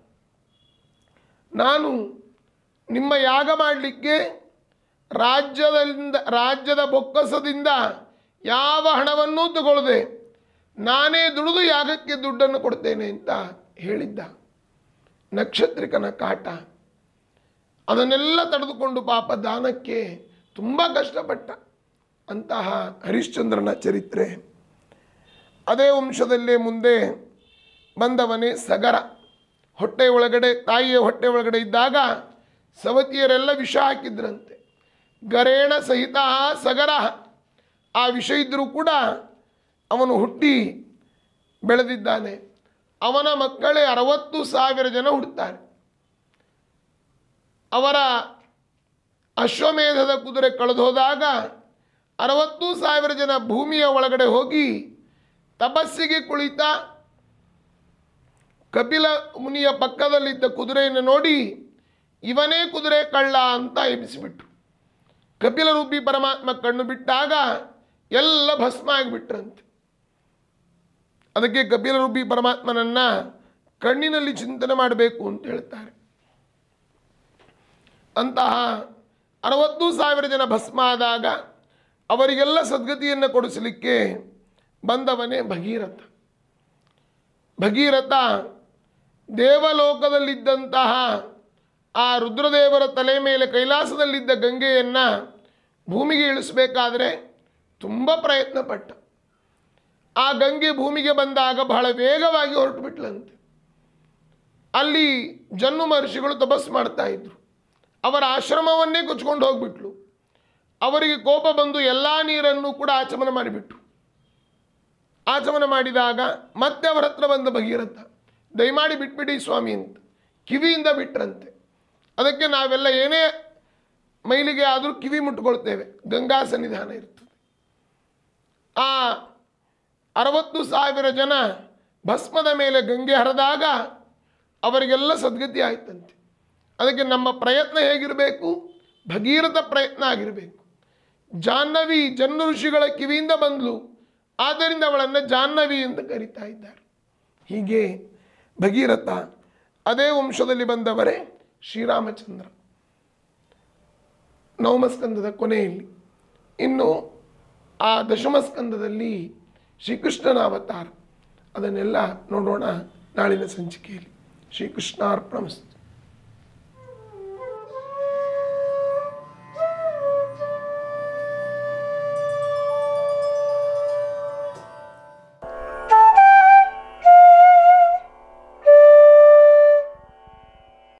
ನಾನು ನಿಮ್ಮ ಯಾಗ ಮಾಡಲಿಕ್ಕೆ ರಾಜ್ಯದಿಂದ ರಾಜ್ಯದ ಬೊಕ್ಕಸದಿಂದ ಯಾವ ಹಣವನ್ನೂ ತಗೊಳ್ಳದೆ ನಾನೇ ದುಡಿದು ಯಾಗಕ್ಕೆ ದುಡ್ಡನ್ನು ಕೊಡ್ತೇನೆ ಅಂತ ಹೇಳಿದ್ದ ನಕ್ಷತ್ರಿಕನ ಕಾಟ ಅದನ್ನೆಲ್ಲ ತಡೆದುಕೊಂಡು ಪಾಪ ದಾನಕ್ಕೆ ತುಂಬ ಕಷ್ಟಪಟ್ಟ ಅಂತಹ ಹರಿಶ್ಚಂದ್ರನ ಚರಿತ್ರೆ ಅದೇ ವಂಶದಲ್ಲೇ ಮುಂದೆ ಬಂದವನೇ ಸಗರ ಹೊಟ್ಟೆ ಒಳಗಡೆ ತಾಯಿಯ ಹೊಟ್ಟೆ ಒಳಗಡೆ ಇದ್ದಾಗ ಸವತಿಯರೆಲ್ಲ ವಿಷ ಹಾಕಿದ್ರಂತೆ ಗರೇಣ ಸಹಿತ ಸಗರ ಆ ವಿಷ ಇದ್ದರೂ ಕೂಡ ಅವನು ಹುಟ್ಟಿ ಬೆಳೆದಿದ್ದಾನೆ ಅವನ ಮಕ್ಕಳೇ ಅರವತ್ತು ಸಾವಿರ ಜನ ಹುಡ್ತಾರೆ ಅವರ ಅಶ್ವಮೇಧದ ಕುದುರೆ ಕಳೆದು ಹೋದಾಗ ಅರವತ್ತು ಸಾವಿರ ಜನ ಭೂಮಿಯ ಒಳಗಡೆ ಹೋಗಿ ತಪಸ್ಸಿಗೆ ಕುಳಿತ ಕಪಿಲ ಮುನಿಯ ಪಕ್ಕದಲ್ಲಿದ್ದ ಕುದುರೆಯನ್ನು ನೋಡಿ ಇವನೇ ಕುದುರೆ ಕಳ್ಳ ಅಂತ ಎಬ್ಬಿಸಿಬಿಟ್ರು ಕಪಿಲ ರೂಪಿ ಪರಮಾತ್ಮ ಕಣ್ಣು ಬಿಟ್ಟಾಗ ಎಲ್ಲ ಭಸ್ಮ ಆಗಿಬಿಟ್ರಂತೆ ಅದಕ್ಕೆ ಕಪಿಲ ರೂಪಿ ಪರಮಾತ್ಮನನ್ನ ಕಣ್ಣಿನಲ್ಲಿ ಚಿಂತನೆ ಮಾಡಬೇಕು ಅಂತ ಹೇಳ್ತಾರೆ ಅಂತಹ ಅರವತ್ತು ಸಾವಿರ ಜನ ಭಸ್ಮ ಆದಾಗ ಅವರಿಗೆಲ್ಲ ಸದ್ಗತಿಯನ್ನು ಕೊಡಿಸಲಿಕ್ಕೆ ಬಂದವನೇ ಭಗೀರಥ ಭಗೀರಥ ದೇವಲೋಕದಲ್ಲಿದ್ದಂತಹ ಆ ರುದ್ರದೇವರ ತಲೆ ಮೇಲೆ ಕೈಲಾಸದಲ್ಲಿದ್ದ ಗಂಗೆಯನ್ನು ಭೂಮಿಗೆ ಇಳಿಸಬೇಕಾದ್ರೆ ತುಂಬ ಪ್ರಯತ್ನ ಪಟ್ಟ ಆ ಗಂಗೆ ಭೂಮಿಗೆ ಬಂದಾಗ ಬಹಳ ವೇಗವಾಗಿ ಹೊರಟು ಬಿಟ್ಲಂತೆ ಅಲ್ಲಿ ಜನ್ನು ಮಹರ್ಷಿಗಳು ತಪಸ್ ಮಾಡ್ತಾ ಇದ್ರು ಅವರ ಆಶ್ರಮವನ್ನೇ ಕೊಚ್ಕೊಂಡು ಹೋಗ್ಬಿಟ್ಲು ಅವರಿಗೆ ಕೋಪ ಬಂದು ಎಲ್ಲ ನೀರನ್ನು ಕೂಡ ಆಚಮನ ಮಾಡಿಬಿಟ್ರು ಆಚಮನ ಮಾಡಿದಾಗ ಮತ್ತೆ ಅವರ ಹತ್ರ ಬಂದ ಭಗೀರಥ ದಯಮಾಡಿ ಬಿಟ್ಬಿಡಿ ಸ್ವಾಮಿ ಅಂತ ಕಿವಿಯಿಂದ ಬಿಟ್ರಂತೆ ಅದಕ್ಕೆ ನಾವೆಲ್ಲ ಏನೇ ಮೈಲಿಗೆ ಆದರೂ ಕಿವಿ ಮುಟ್ಕೊಳ್ತೇವೆ ಗಂಗಾ ಸನ್ನಿಧಾನ ಇರ್ತದೆ ಆ ಅರವತ್ತು ಸಾವಿರ ಜನ ಭಸ್ಮದ ಮೇಲೆ ಗಂಗೆ ಹರಿದಾಗ ಅವರಿಗೆಲ್ಲ ಸದ್ಗತಿ ಆಯ್ತಂತೆ ಅದಕ್ಕೆ ನಮ್ಮ ಪ್ರಯತ್ನ ಹೇಗಿರಬೇಕು ಭಗೀರಥ ಪ್ರಯತ್ನ ಆಗಿರಬೇಕು ಜಾಹ್ನವಿ ಜನ್ನ ಋಷಿಗಳ ಕಿವಿಯಿಂದ ಬಂದ್ಲು ಆದ್ದರಿಂದ ಅವಳನ್ನು ಜಾಹ್ನವಿ ಅಂತ ಕರೀತಾ ಇದ್ದಾರೆ ಹೀಗೆ ಭಗೀರಥ ಅದೇ ವಂಶದಲ್ಲಿ ಬಂದವರೇ ಶ್ರೀರಾಮಚಂದ್ರ ನವಮಸ್ಕಂದದ ಕೊನೆಯಲ್ಲಿ ಇನ್ನು ಆ ದಶಮಸ್ಕಂದದಲ್ಲಿ ಶ್ರೀಕೃಷ್ಣನ ಅವತಾರ ಅದನ್ನೆಲ್ಲ ನೋಡೋಣ ನಾಳಿನ ಸಂಚಿಕೆಯಲ್ಲಿ ಶ್ರೀಕೃಷ್ಣಾರ್ಪಣಮಸ್ತು